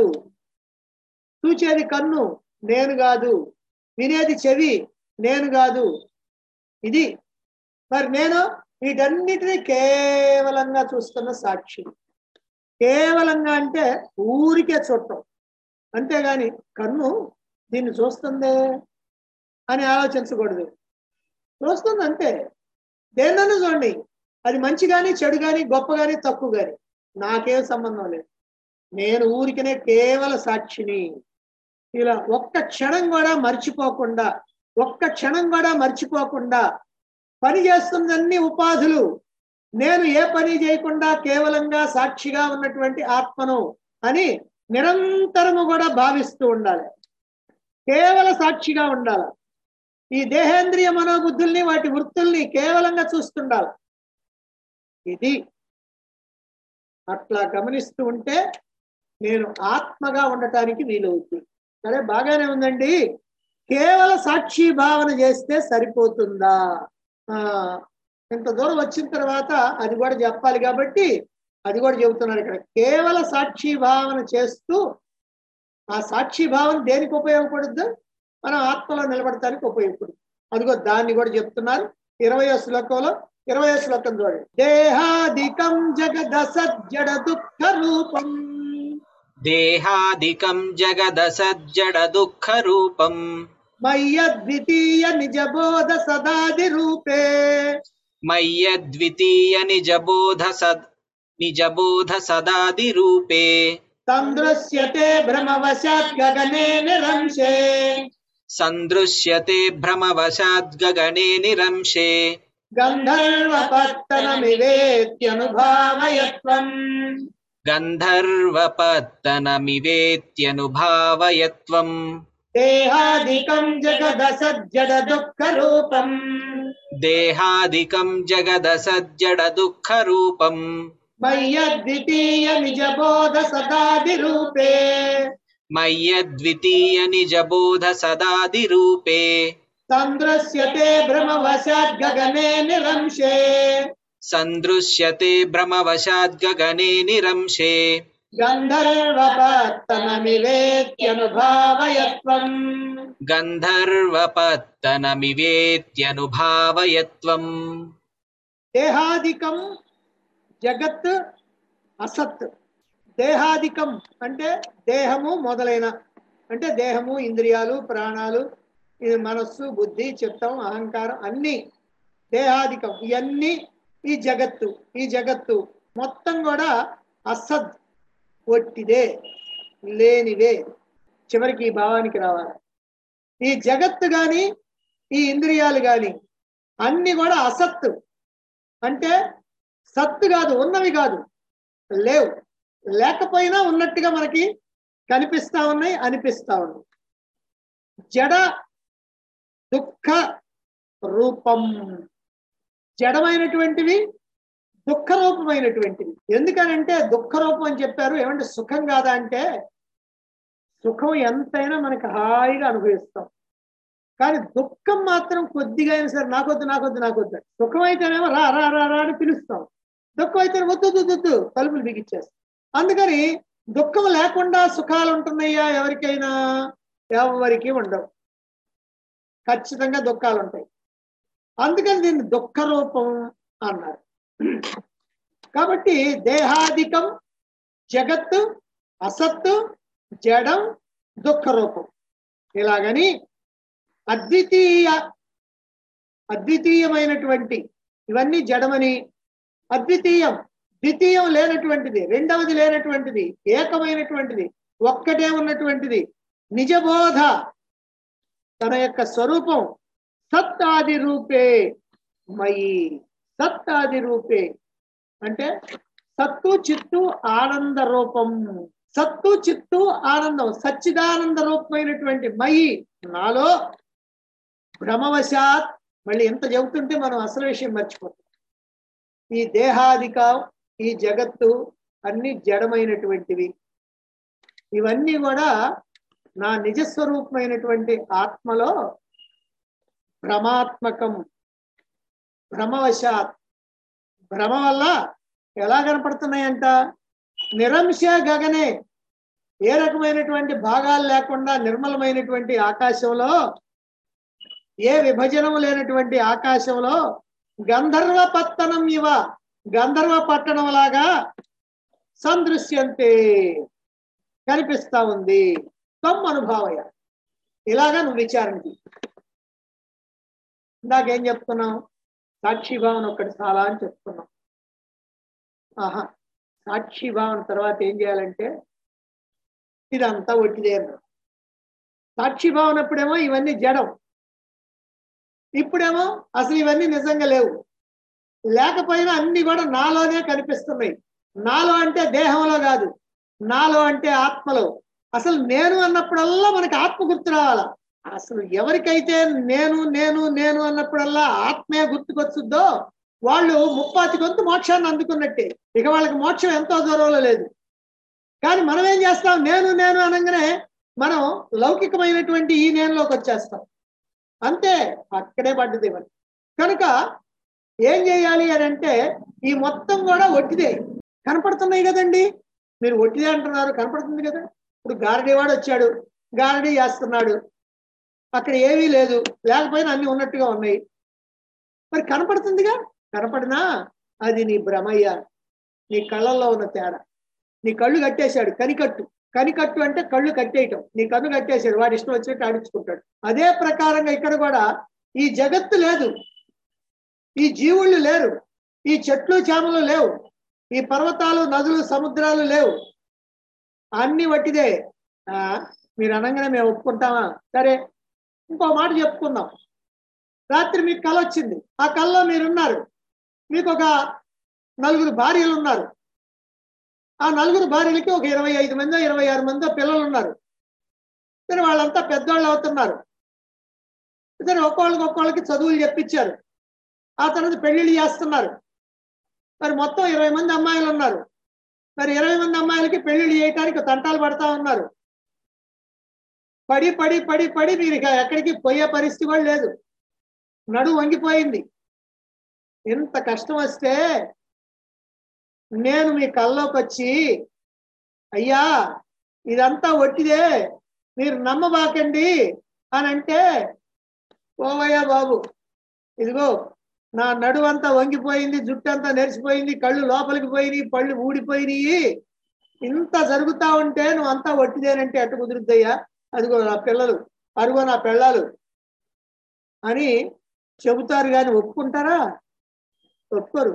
చూచేది కన్ను నేను కాదు వినేది చెవి నేను కాదు ఇది మరి నేను వీటన్నిటినీ కేవలంగా చూస్తున్న సాక్షి కేవలంగా అంటే ఊరికే చూడటం అంతేగాని కన్ను దీన్ని చూస్తుందే అని ఆలోచించకూడదు చూస్తుంది అంతే దేన్నన్నా చూడండి అది మంచి కానీ చెడు కానీ గొప్ప కానీ తక్కువ కానీ నాకేం సంబంధం లేదు నేను ఊరికనే కేవల సాక్షిని ఇలా ఒక్క క్షణం కూడా మర్చిపోకుండా ఒక్క క్షణం కూడా మర్చిపోకుండా పని చేస్తున్నన్ని ఉపాధులు నేను ఏ పని చేయకుండా కేవలంగా సాక్షిగా ఉన్నటువంటి ఆత్మను అని నిరంతరము కూడా భావిస్తూ ఉండాలి కేవల సాక్షిగా ఉండాలి ఈ దేహేంద్రియ మనోబుద్ధుల్ని వాటి వృత్తుల్ని కేవలంగా చూస్తుండాలి ఇది అట్లా గమనిస్తూ ఉంటే నేను ఆత్మగా ఉండటానికి వీలవుతుంది సరే బాగానే ఉందండి కేవల సాక్షి భావన చేస్తే సరిపోతుందా ఆ ఇంత దూరం వచ్చిన తర్వాత అది కూడా చెప్పాలి కాబట్టి అది కూడా చెబుతున్నారు ఇక్కడ కేవల సాక్షి భావన చేస్తూ ఆ సాక్షి భావన దేనికి ఉపయోగపడుద్దు మనం ఆత్మలో నిలబడటానికి ఉపయోగపడుతుంది అదిగో దాన్ని కూడా చెప్తున్నారు ఇరవై శ్లోకంలో ఇరవై శ్లోకం చూడండి దేహాదికం జగదసజ్జడ దుఃఖ రూపం దేహాదికం జగదసజ్జడ దుఃఖరూపం మయ్యద్వితీయ నిజబోధ సదాది రూపే మయ్యద్వితీయ నిజబోధ సద్ నిజబోధ సదాది రూపే సందృశ్యతే భ్రమవశాత్ గగనే నిరంశే సందృశ్యతే భ్రమవశాద్గగనే నిరంశే గంధర్వపత్తనమివేత్యనుభావయత్వం గంధర్వపత్తనమివేత్యనుభావయత్వం దేహాదికం జగదసజ్జడ దుఃఖ రూపం దేహాదికం జగదసజ్జడ దుఃఖరూపం మయ్యద్వితీయ నిజబోధ సదాది రూపే మయ్యద్వితీయ నిజబోధ సదాది రూపే సందృశ్యతే భ్రమవశాత్ గగనే నిరంశే సందృశ్యతే భ్రమవశాద్గగనే నిరంశే గంధర్వపత్తనమివేత్యనుభావయత్వం గంధర్వపత్తనమివేత్యనుభావయత్వం దేహాదికం జగత్ అసత్ దేహాదికం అంటే దేహము మొదలైన అంటే దేహము ఇంద్రియాలు ప్రాణాలు ఇది మనస్సు బుద్ధి చిత్తం అహంకారం అన్ని దేహాదికం ఇవన్నీ ఈ జగత్తు ఈ జగత్తు మొత్తం కూడా అసత్ ఒట్టిదే లేనివే చివరికి ఈ భావానికి రావాలి ఈ జగత్తు గాని ఈ ఇంద్రియాలు గాని అన్ని కూడా అసత్తు అంటే సత్తు కాదు ఉన్నవి కాదు లేవు లేకపోయినా ఉన్నట్టుగా మనకి కనిపిస్తా ఉన్నాయి అనిపిస్తా ఉన్నాయి జడ దుఃఖ రూపం జడమైనటువంటివి దుఃఖ రూపమైనటువంటివి ఎందుకనంటే దుఃఖ రూపం అని చెప్పారు ఏమంటే సుఖం కాదా అంటే సుఖం ఎంతైనా మనకి హాయిగా అనుభవిస్తాం కానీ దుఃఖం మాత్రం కొద్దిగా అయినా సరే నాకొద్దు నాకొద్దు నాకొద్దు సుఖం అయితేనేమో రా రా రా రా అని పిలుస్తాం దుఃఖం అయితే వద్దు వద్దు, వద్దు తలుపులు బిగించేస్తాం అందుకని దుఃఖం లేకుండా సుఖాలు ఉంటున్నాయా ఎవరికైనా ఎవరికి ఉండవు ఖచ్చితంగా దుఃఖాలు ఉంటాయి అందుకని దీన్ని దుఃఖ రూపం అన్నారు కాబట్టి దేహాదికం జగత్తు అసత్తు జడం దుఃఖ రూపం ఇలాగని అద్వితీయ అద్వితీయమైనటువంటి ఇవన్నీ జడమని అద్వితీయం ద్వితీయం లేనటువంటిది రెండవది లేనటువంటిది ఏకమైనటువంటిది ఒక్కటే ఉన్నటువంటిది నిజబోధ తన యొక్క స్వరూపం సత్ ఆది రూపే మయి సత్ ఆది రూపే అంటే సత్తు చిత్తు ఆనంద రూపం సత్తు చిత్తు ఆనందం సచ్చిదానంద రూపమైనటువంటి మయి నాలో భ్రమవశాత్ మళ్ళీ ఎంత చెబుతుంటే మనం అసలు విషయం మర్చిపోతాం ఈ దేహాదిక ఈ జగత్తు అన్ని జడమైనటువంటివి ఇవన్నీ కూడా నా నిజస్వరూపమైనటువంటి ఆత్మలో భ్రమాత్మకం భ్రమవశాత్ భ్రమ వల్ల ఎలా కనపడుతున్నాయంట నిరంశ గగనే ఏ రకమైనటువంటి భాగాలు లేకుండా నిర్మలమైనటువంటి ఆకాశంలో ఏ విభజనము లేనటువంటి ఆకాశంలో గంధర్వ పత్తనం ఇవ గంధర్వ పట్టణం లాగా సందృశ్యంతే కనిపిస్తా ఉంది తమ్ అనుభావయ ఇలాగా నువ్వు విచారణకి ఇందాకేం చెప్తున్నాం సాక్షి భావన ఒక్కటి చాలా అని చెప్తున్నాం ఆహా సాక్షి భావన తర్వాత ఏం చేయాలంటే ఇదంతా ఒట్టిదే అన్నారు సాక్షి భావన అప్పుడేమో ఇవన్నీ జడం ఇప్పుడేమో అసలు ఇవన్నీ నిజంగా లేవు లేకపోయినా అన్ని కూడా నాలోనే కనిపిస్తున్నాయి నాలో అంటే దేహంలో కాదు నాలో అంటే ఆత్మలో అసలు నేను అన్నప్పుడల్లా మనకి ఆత్మ గుర్తు రావాలా అసలు ఎవరికైతే నేను నేను నేను అన్నప్పుడల్లా ఆత్మే గుర్తుకొచ్చుద్దో వాళ్ళు ముప్పాతి గొంతు మోక్షాన్ని అందుకున్నట్టే ఇక వాళ్ళకి మోక్షం ఎంతో దూరంలో లేదు కానీ మనం ఏం చేస్తాం నేను నేను అనగానే మనం లౌకికమైనటువంటి ఈ నేనులోకి వచ్చేస్తాం అంతే అక్కడే పడ్డది మరి కనుక ఏం చేయాలి అని అంటే ఈ మొత్తం కూడా ఒట్టిదే కనపడుతున్నాయి కదండి మీరు ఒట్టిదే అంటున్నారు కనపడుతుంది కదా ఇప్పుడు గారడీవాడు వచ్చాడు గారడీ చేస్తున్నాడు అక్కడ ఏమీ లేదు లేకపోయినా అన్ని ఉన్నట్టుగా ఉన్నాయి మరి కనపడుతుందిగా కనపడినా అది నీ భ్రమయ్య నీ కళ్ళల్లో ఉన్న తేడా నీ కళ్ళు కట్టేశాడు కనికట్టు కనికట్టు అంటే కళ్ళు కట్టేయటం నీ కన్ను కట్టేశాడు వాడి ఇష్టం వచ్చినట్టు ఆడించుకుంటాడు అదే ప్రకారంగా ఇక్కడ కూడా ఈ జగత్తు లేదు ఈ జీవుళ్ళు లేరు ఈ చెట్లు చేమలు లేవు ఈ పర్వతాలు నదులు సముద్రాలు లేవు అన్ని వట్టిదే ఆ, మీరు అనగానే మేము ఒప్పుకుంటామా సరే ఇంకో మాట చెప్పుకుందాం రాత్రి మీకు కళ వచ్చింది ఆ కళలో మీరున్నారు మీకు ఒక నలుగురు భార్యలు ఉన్నారు ఆ నలుగురు భార్యలకి ఒక ఇరవై ఐదు మందో ఇరవై ఆరు మందో పిల్లలు ఉన్నారు సరే వాళ్ళంతా పెద్దవాళ్ళు అవుతున్నారు సరే ఒక్కోళ్ళకి ఒక్కోళ్ళకి చదువులు చెప్పించారు ఆ తర్వాత పెళ్లిళ్ళు చేస్తున్నారు మరి మొత్తం ఇరవై మంది అమ్మాయిలు ఉన్నారు మరి ఇరవై మంది అమ్మాయిలకి పెళ్లిళ్ళు చేయడానికి తంటాలు పడతా ఉన్నారు పడి పడి పడి పడి మీరు ఇక ఎక్కడికి పోయే పరిస్థితి కూడా లేదు నడు వంగిపోయింది ఎంత కష్టం వస్తే నేను మీ కల్లోకి వచ్చి అయ్యా ఇదంతా ఒట్టిదే మీరు నమ్మబాకండి అని అంటే ఓవయ్యా బాబు ఇదిగో నా నడువంతా వంగిపోయింది జుట్టు అంతా నెరిసిపోయింది కళ్ళు లోపలికి పోయినాయి పళ్ళు ఊడిపోయినాయి ఇంత జరుగుతా ఉంటే నువ్వు అంతా వట్టిదేనంటే ఎట్ట కుదురుద్దయ్యా అదిగో నా పిల్లలు అరుగో నా పిల్లలు అని చెబుతారు కానీ ఒప్పుకుంటారా ఒప్పుకోరు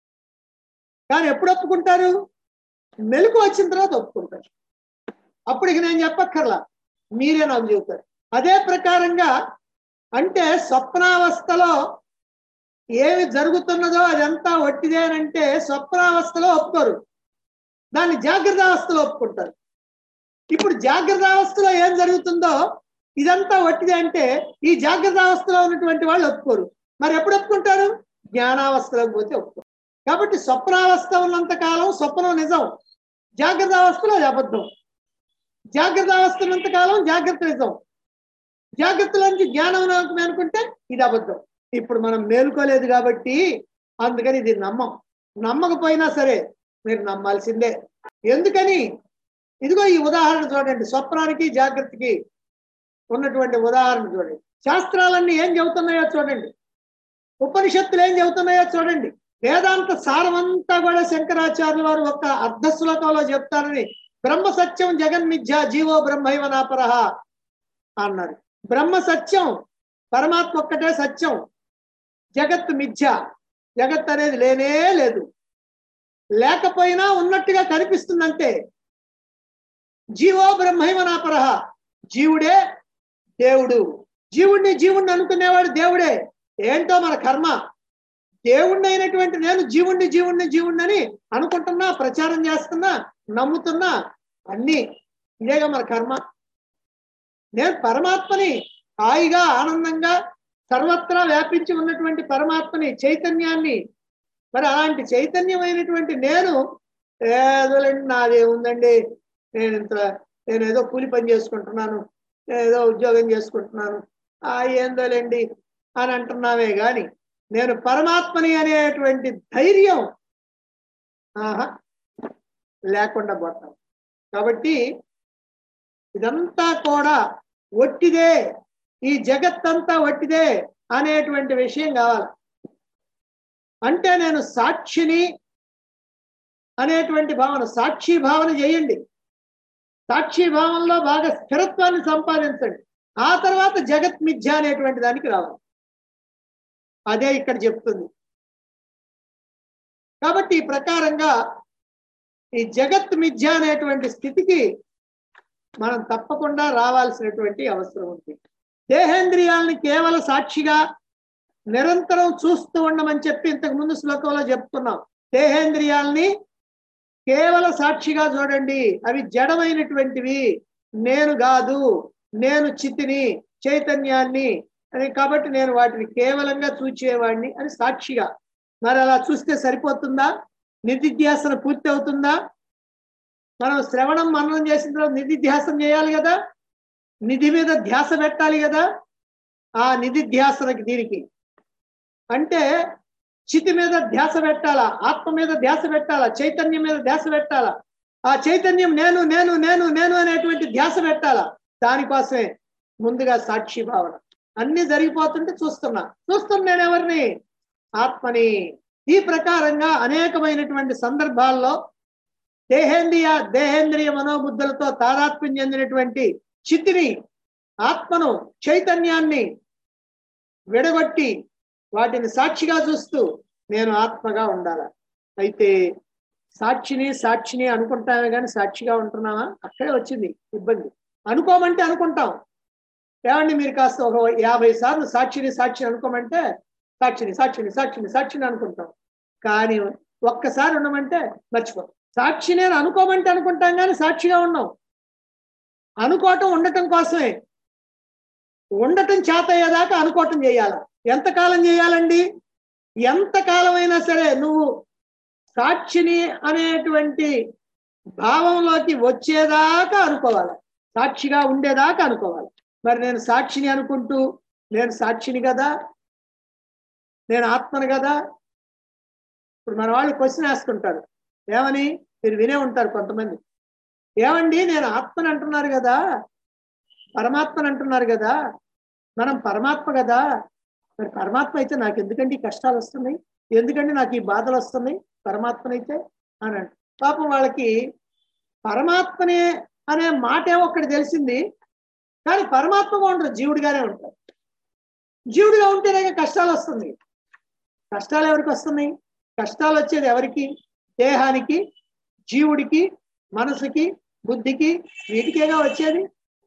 కానీ ఎప్పుడు ఒప్పుకుంటారు మెలకు వచ్చిన తర్వాత ఒప్పుకుంటారు అప్పటికి నేను చెప్పక్కర్లా మీరే నాకు చెబుతారు అదే ప్రకారంగా అంటే స్వప్నావస్థలో ఏమి జరుగుతున్నదో అదంతా వట్టిదే అని అంటే స్వప్నావస్థలో ఒప్పుకోరు దాన్ని జాగ్రత్త అవస్థలో ఒప్పుకుంటారు ఇప్పుడు జాగ్రత్త అవస్థలో ఏం జరుగుతుందో ఇదంతా వట్టిదే అంటే ఈ జాగ్రత్త అవస్థలో ఉన్నటువంటి వాళ్ళు ఒప్పుకోరు మరి ఎప్పుడు ఒప్పుకుంటారు జ్ఞానావస్థలోకి పోతే ఒప్పుకోరు కాబట్టి స్వప్నావస్థ ఉన్నంత కాలం స్వప్నం నిజం జాగ్రత్త అవస్థలో అది అబద్ధం జాగ్రత్త అవస్థ ఉన్నంత కాలం జాగ్రత్త నిజం జాగ్రత్తలో నుంచి జ్ఞానం నాకు అనుకుంటే ఇది అబద్ధం ఇప్పుడు మనం మేలుకోలేదు కాబట్టి అందుకని ఇది నమ్మం నమ్మకపోయినా సరే మీరు నమ్మాల్సిందే ఎందుకని ఇదిగో ఈ ఉదాహరణ చూడండి స్వప్నానికి జాగ్రత్తకి ఉన్నటువంటి ఉదాహరణ చూడండి శాస్త్రాలన్నీ ఏం చెబుతున్నాయో చూడండి ఉపనిషత్తులు ఏం చెబుతున్నాయో చూడండి వేదాంత సారమంతా కూడా శంకరాచార్యుల వారు ఒక అర్ధ శ్లోకంలో చెప్తారని బ్రహ్మ సత్యం జగన్మిథ్య జీవో బ్రహ్మైవ నాపరహ అన్నారు బ్రహ్మ సత్యం పరమాత్మ ఒక్కటే సత్యం జగత్ మిథ్య జగత్ అనేది లేనే లేదు లేకపోయినా ఉన్నట్టుగా కనిపిస్తుందంటే జీవో బ్రహ్మైవ నాపరహ జీవుడే దేవుడు జీవుణ్ణి జీవుణ్ణి అనుకునేవాడు దేవుడే ఏంటో మన కర్మ దేవుణ్ణి అయినటువంటి నేను జీవుణ్ణి జీవుణ్ణి జీవుణ్ణి అని అనుకుంటున్నా ప్రచారం చేస్తున్నా నమ్ముతున్నా అన్ని ఇదేగా మన కర్మ నేను పరమాత్మని హాయిగా ఆనందంగా సర్వత్రా వ్యాపించి ఉన్నటువంటి పరమాత్మని చైతన్యాన్ని మరి అలాంటి చైతన్యమైనటువంటి నేను ఏదోలేండి నాదేముందండి నేను ఇంత నేను ఏదో కూలి పని చేసుకుంటున్నాను నేను ఏదో ఉద్యోగం చేసుకుంటున్నాను ఆ ఏందోలేండి అని అంటున్నావే గాని నేను పరమాత్మని అనేటువంటి ధైర్యం ఆహా లేకుండా పోతాం కాబట్టి ఇదంతా కూడా ఒట్టిదే ఈ జగత్తంతా ఒట్టిదే అనేటువంటి విషయం కావాలి అంటే నేను సాక్షిని అనేటువంటి భావన సాక్షి భావన చేయండి సాక్షి భావనలో బాగా స్థిరత్వాన్ని సంపాదించండి ఆ తర్వాత జగత్ మిథ్య అనేటువంటి దానికి రావాలి అదే ఇక్కడ చెప్తుంది కాబట్టి ఈ ప్రకారంగా ఈ జగత్ మిథ్య అనేటువంటి స్థితికి మనం తప్పకుండా రావాల్సినటువంటి అవసరం ఉంది దేహేంద్రియాలని కేవలం సాక్షిగా నిరంతరం చూస్తూ ఉండమని చెప్పి ఇంతకు ముందు శ్లోకంలో చెప్తున్నాం దేహేంద్రియాల్ని కేవల సాక్షిగా చూడండి అవి జడమైనటువంటివి నేను కాదు నేను చితిని చైతన్యాన్ని అని కాబట్టి నేను వాటిని కేవలంగా చూచేవాడిని అని సాక్షిగా మరి అలా చూస్తే సరిపోతుందా నిధిధ్యాసన పూర్తి అవుతుందా మనం శ్రవణం మననం చేసిన తర్వాత నిధిధ్యాసన చేయాలి కదా నిధి మీద ధ్యాస పెట్టాలి కదా ఆ నిధిధ్యాసనకి దీనికి అంటే చితి మీద ధ్యాస పెట్టాలా ఆత్మ మీద ధ్యాస పెట్టాలా చైతన్యం మీద ధ్యాస పెట్టాలా ఆ చైతన్యం నేను నేను నేను నేను అనేటువంటి ధ్యాస పెట్టాలా దానికోసమే ముందుగా సాక్షి భావన అన్ని జరిగిపోతుంటే చూస్తున్నా చూస్తున్నా నేను ఎవరిని ఆత్మని ఈ ప్రకారంగా అనేకమైనటువంటి సందర్భాల్లో దేహేంద్రియ దేహేంద్రియ మనోబుద్ధులతో తాదాత్మ్యం చెందినటువంటి చిత్తిని ఆత్మను చైతన్యాన్ని విడగొట్టి వాటిని సాక్షిగా చూస్తూ నేను ఆత్మగా ఉండాల అయితే సాక్షిని సాక్షిని అనుకుంటామే కానీ సాక్షిగా ఉంటున్నామా అక్కడే వచ్చింది ఇబ్బంది అనుకోమంటే అనుకుంటాం ఏమండి మీరు కాస్త ఒక యాభై సార్లు సాక్షిని సాక్షిని అనుకోమంటే సాక్షిని సాక్షిని సాక్షిని సాక్షిని అనుకుంటాం కానీ ఒక్కసారి ఉండమంటే మర్చిపోతాం సాక్షి నేను అనుకోమంటే అనుకుంటాం కానీ సాక్షిగా ఉన్నాం అనుకోవటం ఉండటం కోసమే ఉండటం చేత అయ్యేదాకా అనుకోవటం చేయాలి ఎంతకాలం చేయాలండి ఎంతకాలం అయినా సరే నువ్వు సాక్షిని అనేటువంటి భావంలోకి వచ్చేదాకా అనుకోవాలి సాక్షిగా ఉండేదాకా అనుకోవాలి మరి నేను సాక్షిని అనుకుంటూ నేను సాక్షిని కదా నేను ఆత్మను కదా ఇప్పుడు మన వాళ్ళు క్వశ్చన్ వేసుకుంటారు ఏమని మీరు వినే ఉంటారు కొంతమంది ఏమండి నేను ఆత్మని అంటున్నారు కదా పరమాత్మని అంటున్నారు కదా మనం పరమాత్మ కదా మరి పరమాత్మ అయితే నాకు ఎందుకండి ఈ కష్టాలు వస్తున్నాయి ఎందుకండి నాకు ఈ బాధలు వస్తున్నాయి పరమాత్మనైతే అని అంట పాపం వాళ్ళకి పరమాత్మనే అనే మాట ఒక్కటి తెలిసింది కానీ పరమాత్మగా ఉండరు జీవుడిగానే ఉంటారు జీవుడిగా ఉంటేనే కష్టాలు వస్తుంది కష్టాలు ఎవరికి వస్తున్నాయి కష్టాలు వచ్చేది ఎవరికి దేహానికి జీవుడికి మనసుకి బుద్ధికి వీటికేగా వచ్చేది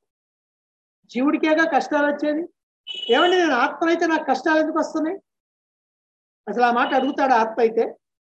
జీవుడికేగా కష్టాలు వచ్చేది ఏమండి నేను ఆత్మ అయితే నాకు కష్టాలు ఎందుకు వస్తున్నాయి అసలు ఆ మాట అడుగుతాడు ఆత్మ అయితే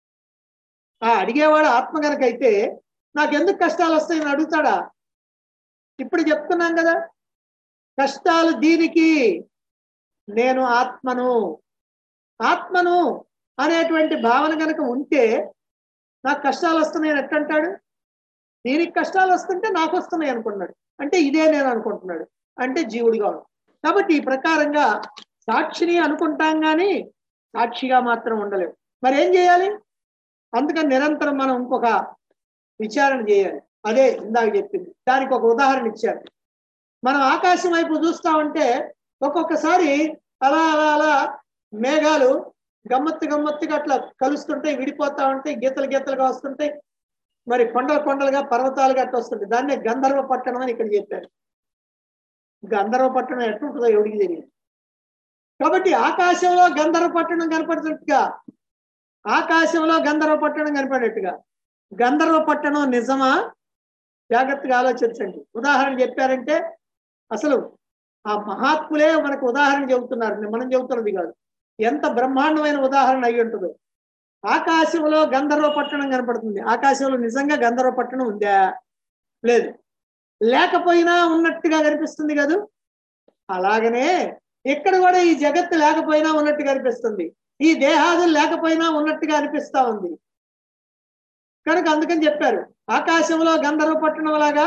ఆ అడిగేవాడు ఆత్మ గనకైతే నాకు ఎందుకు కష్టాలు వస్తాయని అడుగుతాడా ఇప్పుడు చెప్తున్నాం కదా కష్టాలు దీనికి నేను ఆత్మను ఆత్మను అనేటువంటి భావన కనుక ఉంటే నాకు కష్టాలు వస్తున్నాయని ఎట్టంటాడు దీనికి కష్టాలు వస్తుంటే నాకు వస్తున్నాయి అనుకున్నాడు అంటే ఇదే నేను అనుకుంటున్నాడు అంటే జీవుడిగా ఉన్నాడు కాబట్టి ఈ ప్రకారంగా సాక్షిని అనుకుంటాం కానీ సాక్షిగా మాత్రం ఉండలేము మరి ఏం చేయాలి అందుకని నిరంతరం మనం ఇంకొక విచారణ చేయాలి అదే ఇందాక చెప్పింది దానికి ఒక ఉదాహరణ ఇచ్చారు మనం ఆకాశం వైపు చూస్తా ఉంటే ఒక్కొక్కసారి అలా అలా అలా మేఘాలు గమ్మత్తు గమ్మత్తుగా అట్లా కలుస్తుంటాయి విడిపోతా ఉంటాయి గీతలు గీతలుగా వస్తుంటాయి మరి కొండలు కొండలుగా పర్వతాలుగా అట్లా వస్తుంటాయి దాన్నే గంధర్వ పట్టణం అని ఇక్కడ చెప్పారు గంధర్వ పట్టణం ఎట్లుంటుందో ఎవడికి తెలియదు కాబట్టి ఆకాశంలో గంధర్వ పట్టణం కనపడుతున్నట్టుగా ఆకాశంలో గంధర్వ పట్టణం కనపడేట్టుగా గంధర్వ పట్టణం నిజమా జాగ్రత్తగా ఆలోచించండి ఉదాహరణ చెప్పారంటే అసలు ఆ మహాత్ములే మనకు ఉదాహరణ చెబుతున్నారు మనం చెబుతున్నది కాదు ఎంత బ్రహ్మాండమైన ఉదాహరణ అయి ఉంటుందో ఆకాశంలో గంధర్వ పట్టణం కనపడుతుంది ఆకాశంలో నిజంగా గంధర్వ పట్టణం ఉందా లేదు లేకపోయినా ఉన్నట్టుగా కనిపిస్తుంది కదూ అలాగనే ఇక్కడ కూడా ఈ జగత్తు లేకపోయినా ఉన్నట్టుగా అనిపిస్తుంది ఈ దేహాదులు లేకపోయినా ఉన్నట్టుగా అనిపిస్తా ఉంది కనుక అందుకని చెప్పారు ఆకాశంలో గంధర్వ పట్టణం లాగా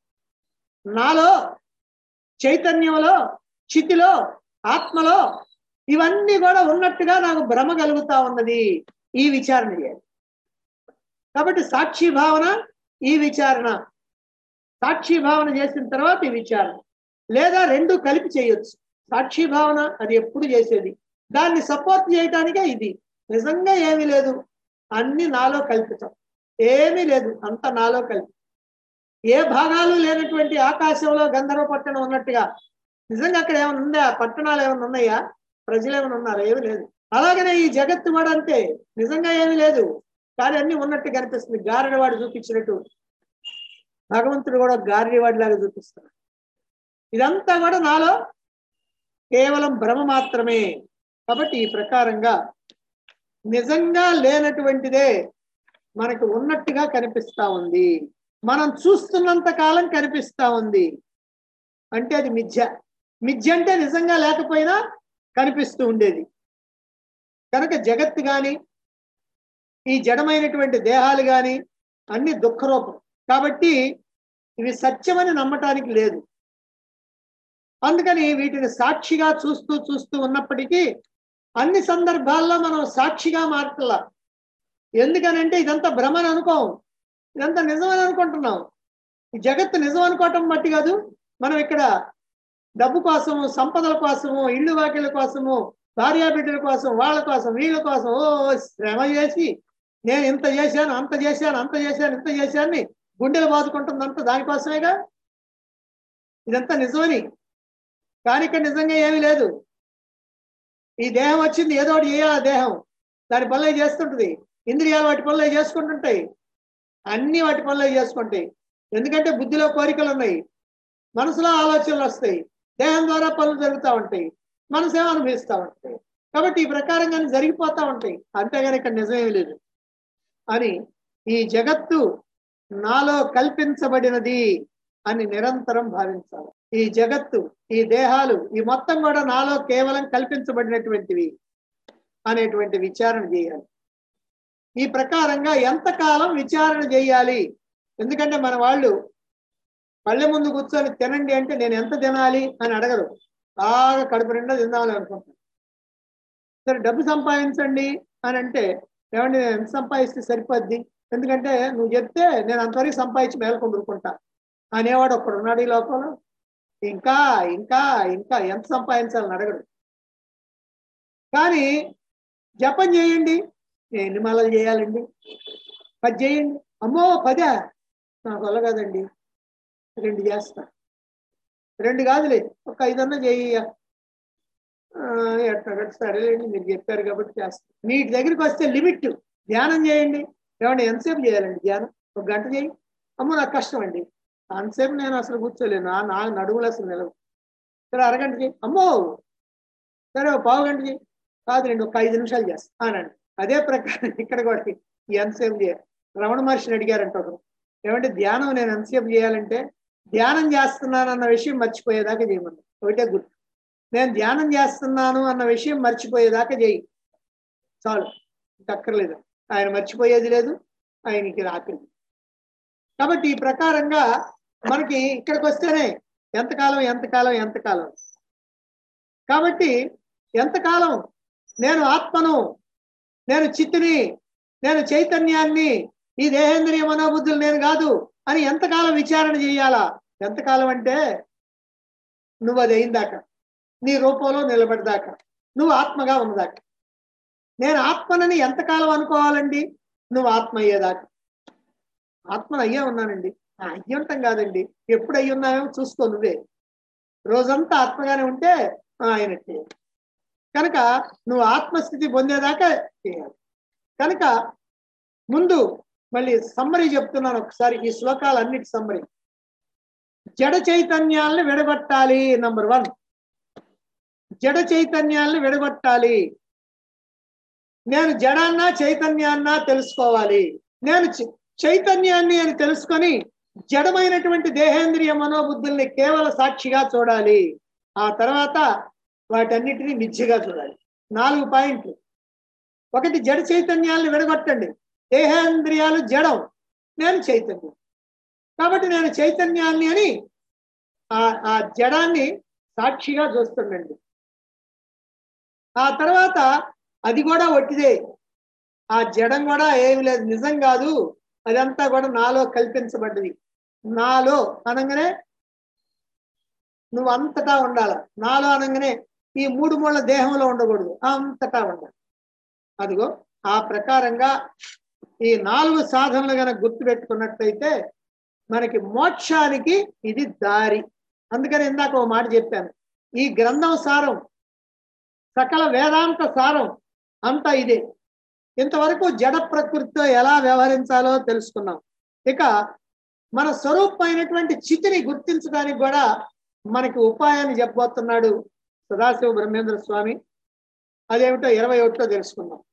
నాలో చైతన్యంలో చితిలో ఆత్మలో ఇవన్నీ కూడా ఉన్నట్టుగా నాకు భ్రమ కలుగుతా ఉన్నది ఈ విచారణ చేయాలి కాబట్టి సాక్షి భావన ఈ విచారణ సాక్షి భావన చేసిన తర్వాత ఈ విచారణ లేదా రెండు కలిపి చేయొచ్చు సాక్షి భావన అది ఎప్పుడు చేసేది దాన్ని సపోర్ట్ చేయటానికే ఇది నిజంగా ఏమీ లేదు అన్ని నాలో కల్పితం ఏమీ లేదు అంత నాలో కలిపి ఏ భాగాలు లేనటువంటి ఆకాశంలో గంధర్వ పట్టణం ఉన్నట్టుగా నిజంగా అక్కడ ఏమైనా ఉందా పట్టణాలు ఏమైనా ఉన్నాయా ప్రజలు ఏమైనా ఉన్నారా ఏమీ లేదు అలాగనే ఈ జగత్తు కూడా అంతే నిజంగా ఏమీ లేదు కానీ అన్ని ఉన్నట్టు కనిపిస్తుంది గారడివాడు చూపించినట్టు భగవంతుడు కూడా గారడివాడిలాగా చూపిస్తాడు ఇదంతా కూడా నాలో కేవలం భ్రమ మాత్రమే కాబట్టి ఈ ప్రకారంగా నిజంగా లేనటువంటిదే మనకు ఉన్నట్టుగా కనిపిస్తా ఉంది మనం చూస్తున్నంత కాలం కనిపిస్తా ఉంది అంటే అది మిథ్య మిథ్య అంటే నిజంగా లేకపోయినా కనిపిస్తూ ఉండేది కనుక జగత్తు గాని ఈ జడమైనటువంటి దేహాలు గాని అన్ని దుఃఖరూపం కాబట్టి ఇవి సత్యమని నమ్మటానికి లేదు అందుకని వీటిని సాక్షిగా చూస్తూ చూస్తూ ఉన్నప్పటికీ అన్ని సందర్భాల్లో మనం సాక్షిగా మారట్లా ఎందుకనంటే ఇదంతా భ్రమని అనుకోం ఇదంతా నిజమని అనుకుంటున్నాం ఈ జగత్తు నిజం అనుకోవటం బట్టి కాదు మనం ఇక్కడ డబ్బు కోసము సంపదల కోసము ఇళ్ళు వాకిళ్ళ కోసము భార్యాబిడ్డల కోసం వాళ్ళ కోసం వీళ్ళ కోసం ఓ శ్రమ చేసి నేను ఇంత చేశాను అంత చేశాను అంత చేశాను ఇంత చేశాను గుండెలు బాదుకుంటుంది అంత దానికోసమేగా ఇదంతా నిజమని కానీ ఇక్కడ నిజంగా ఏమీ లేదు ఈ దేహం వచ్చింది ఏదో ఒకటి చేయాలి ఆ దేహం దాని పనులు అవి చేస్తుంటుంది ఇంద్రియాలు వాటి పనులు అవి చేసుకుంటుంటాయి అన్ని వాటి పనులు అవి చేసుకుంటాయి ఎందుకంటే బుద్ధిలో కోరికలు ఉన్నాయి మనసులో ఆలోచనలు వస్తాయి దేహం ద్వారా పనులు జరుగుతూ ఉంటాయి మనసు ఏమో అనుభవిస్తూ ఉంటాయి కాబట్టి ఈ ప్రకారంగా జరిగిపోతూ ఉంటాయి అంతేగాని ఇక్కడ నిజమేమి లేదు అని ఈ జగత్తు నాలో కల్పించబడినది అని నిరంతరం భావించాలి ఈ జగత్తు ఈ దేహాలు ఈ మొత్తం కూడా నాలో కేవలం కల్పించబడినటువంటివి అనేటువంటి విచారణ చేయాలి ఈ ప్రకారంగా ఎంతకాలం విచారణ చేయాలి ఎందుకంటే మన వాళ్ళు పళ్ళ ముందు కూర్చొని తినండి అంటే నేను ఎంత తినాలి అని అడగరు బాగా కడుపు నిండా తిందామని అనుకుంటాను సరే డబ్బు సంపాదించండి అని అంటే ఏమండి నేను ఎంత సంపాదిస్తే సరిపోద్ది ఎందుకంటే నువ్వు చెప్తే నేను అంతవరకు సంపాదించి మేల్కొండుకుంటా అనేవాడు ఒకడు ఉన్నాడు ఈ లోకంలో ఇంకా ఇంకా ఇంకా ఎంత సంపాదించాలని అడగడు కానీ జపం చేయండి ఎన్ని మాలలు చేయాలండి పది చేయండి అమ్మో పదా నాకు వల్ల కాదండి రెండు చేస్తా రెండు కాదులే ఒక ఐదన్నా చేయ ఎట్లా సరేలేండి మీరు చెప్పారు కాబట్టి చేస్తా వీటి దగ్గరికి వస్తే లిమిట్ ధ్యానం చేయండి ఏమంటే ఎంతసేపు చేయాలండి ధ్యానం ఒక గంట చేయి అమ్మో నాకు కష్టం అండి అంతసేపు నేను అసలు కూర్చోలేను నా నా నడుములు అసలు నిలవు సరే అరగంట చేయి అమ్మో సరే ఒక పావు గంట చేయి కాదు రెండు ఒక ఐదు నిమిషాలు చేస్తా అనండి అదే ప్రకారం ఇక్కడ కూడా ఎంతసేపు చేయాలి రమణ మహర్షిని అడిగారంట ఒకరు ఏమంటే ధ్యానం నేను ఎంతసేపు చేయాలంటే ధ్యానం చేస్తున్నాను అన్న విషయం మర్చిపోయేదాకా చేయమన్నా ఒకటే గుర్తు నేను ధ్యానం చేస్తున్నాను అన్న విషయం మర్చిపోయేదాకా చేయి చాలు అక్కర్లేదు ఆయన మర్చిపోయేది లేదు ఆయనకి రాకలేదు కాబట్టి ఈ ప్రకారంగా మనకి ఇక్కడికి వస్తేనే ఎంతకాలం ఎంతకాలం ఎంతకాలం కాబట్టి ఎంతకాలం నేను ఆత్మను నేను చిత్తుని నేను చైతన్యాన్ని ఈ దేహేంద్రియ మనోబుద్ధులు నేను కాదు అని ఎంతకాలం విచారణ చేయాలా ఎంతకాలం అంటే నువ్వు అది అయిందాక నీ రూపంలో నిలబడదాకా నువ్వు ఆత్మగా ఉన్నదాకా నేను ఆత్మనని ఎంతకాలం అనుకోవాలండి నువ్వు ఆత్మ అయ్యేదాకా ఆత్మను అయ్యే ఉన్నానండి ఆ, అయ్యి ఉంటాం కాదండి ఎప్పుడు అయ్యి ఉన్నామేమో చూసుకో నువ్వే రోజంతా ఆత్మగానే ఉంటే ఆ, అయినట్టే కనుక నువ్వు ఆత్మస్థితి పొందేదాకా చేయాలి కనుక ముందు మళ్ళీ సమ్మరీ చెప్తున్నాను ఒకసారి ఈ శ్లోకాలన్నిటి సమ్మరీ జడ చైతన్యాలను విడగొట్టాలి నంబర్ వన్ జడ చైతన్యాలను విడగొట్టాలి నేను జడాన్నా చైతన్యాన్నా తెలుసుకోవాలి నేను చ- చైతన్యాన్ని అని తెలుసుకొని జడమైనటువంటి దేహేంద్రియ మనోబుద్ధుల్ని కేవల సాక్షిగా చూడాలి ఆ తర్వాత వాటన్నిటిని మిథ్యగా చూడాలి నాలుగు పాయింట్లు ఒకటి జడ చైతన్యాలను విడగొట్టండి దేహేంద్రియాలు జడం నేను చైతన్యం కాబట్టి నేను చైతన్యాన్ని అని ఆ ఆ జడాన్ని సాక్షిగా చూస్తుండండి ఆ తర్వాత అది కూడా ఒట్టిదే ఆ జడం కూడా ఏమి లేదు నిజం కాదు అదంతా కూడా నాలో కల్పించబడ్డది నాలో అనగానే నువ్వు అంతటా ఉండాల నాలో అనగానే ఈ మూడు మూల దేహంలో ఉండకూడదు అంతటా ఉండాలి అదిగో ఆ ప్రకారంగా ఈ నాలుగు సాధనలు కనుక గుర్తుపెట్టుకున్నట్లయితే మనకి మోక్షానికి ఇది దారి అందుకని ఇందాక ఒక మాట చెప్పాను ఈ గ్రంథం సారం సకల వేదాంత సారం అంతా ఇదే ఇంతవరకు జడ ప్రకృతితో ఎలా వ్యవహరించాలో తెలుసుకున్నాం ఇక మన స్వరూపమైనటువంటి చితిని గుర్తించడానికి కూడా మనకి ఉపాయాన్ని చెప్పబోతున్నాడు సదాశివ బ్రహ్మేంద్ర స్వామి అదేమిటో ఇరవై ఒకటో తెలుసుకుందాం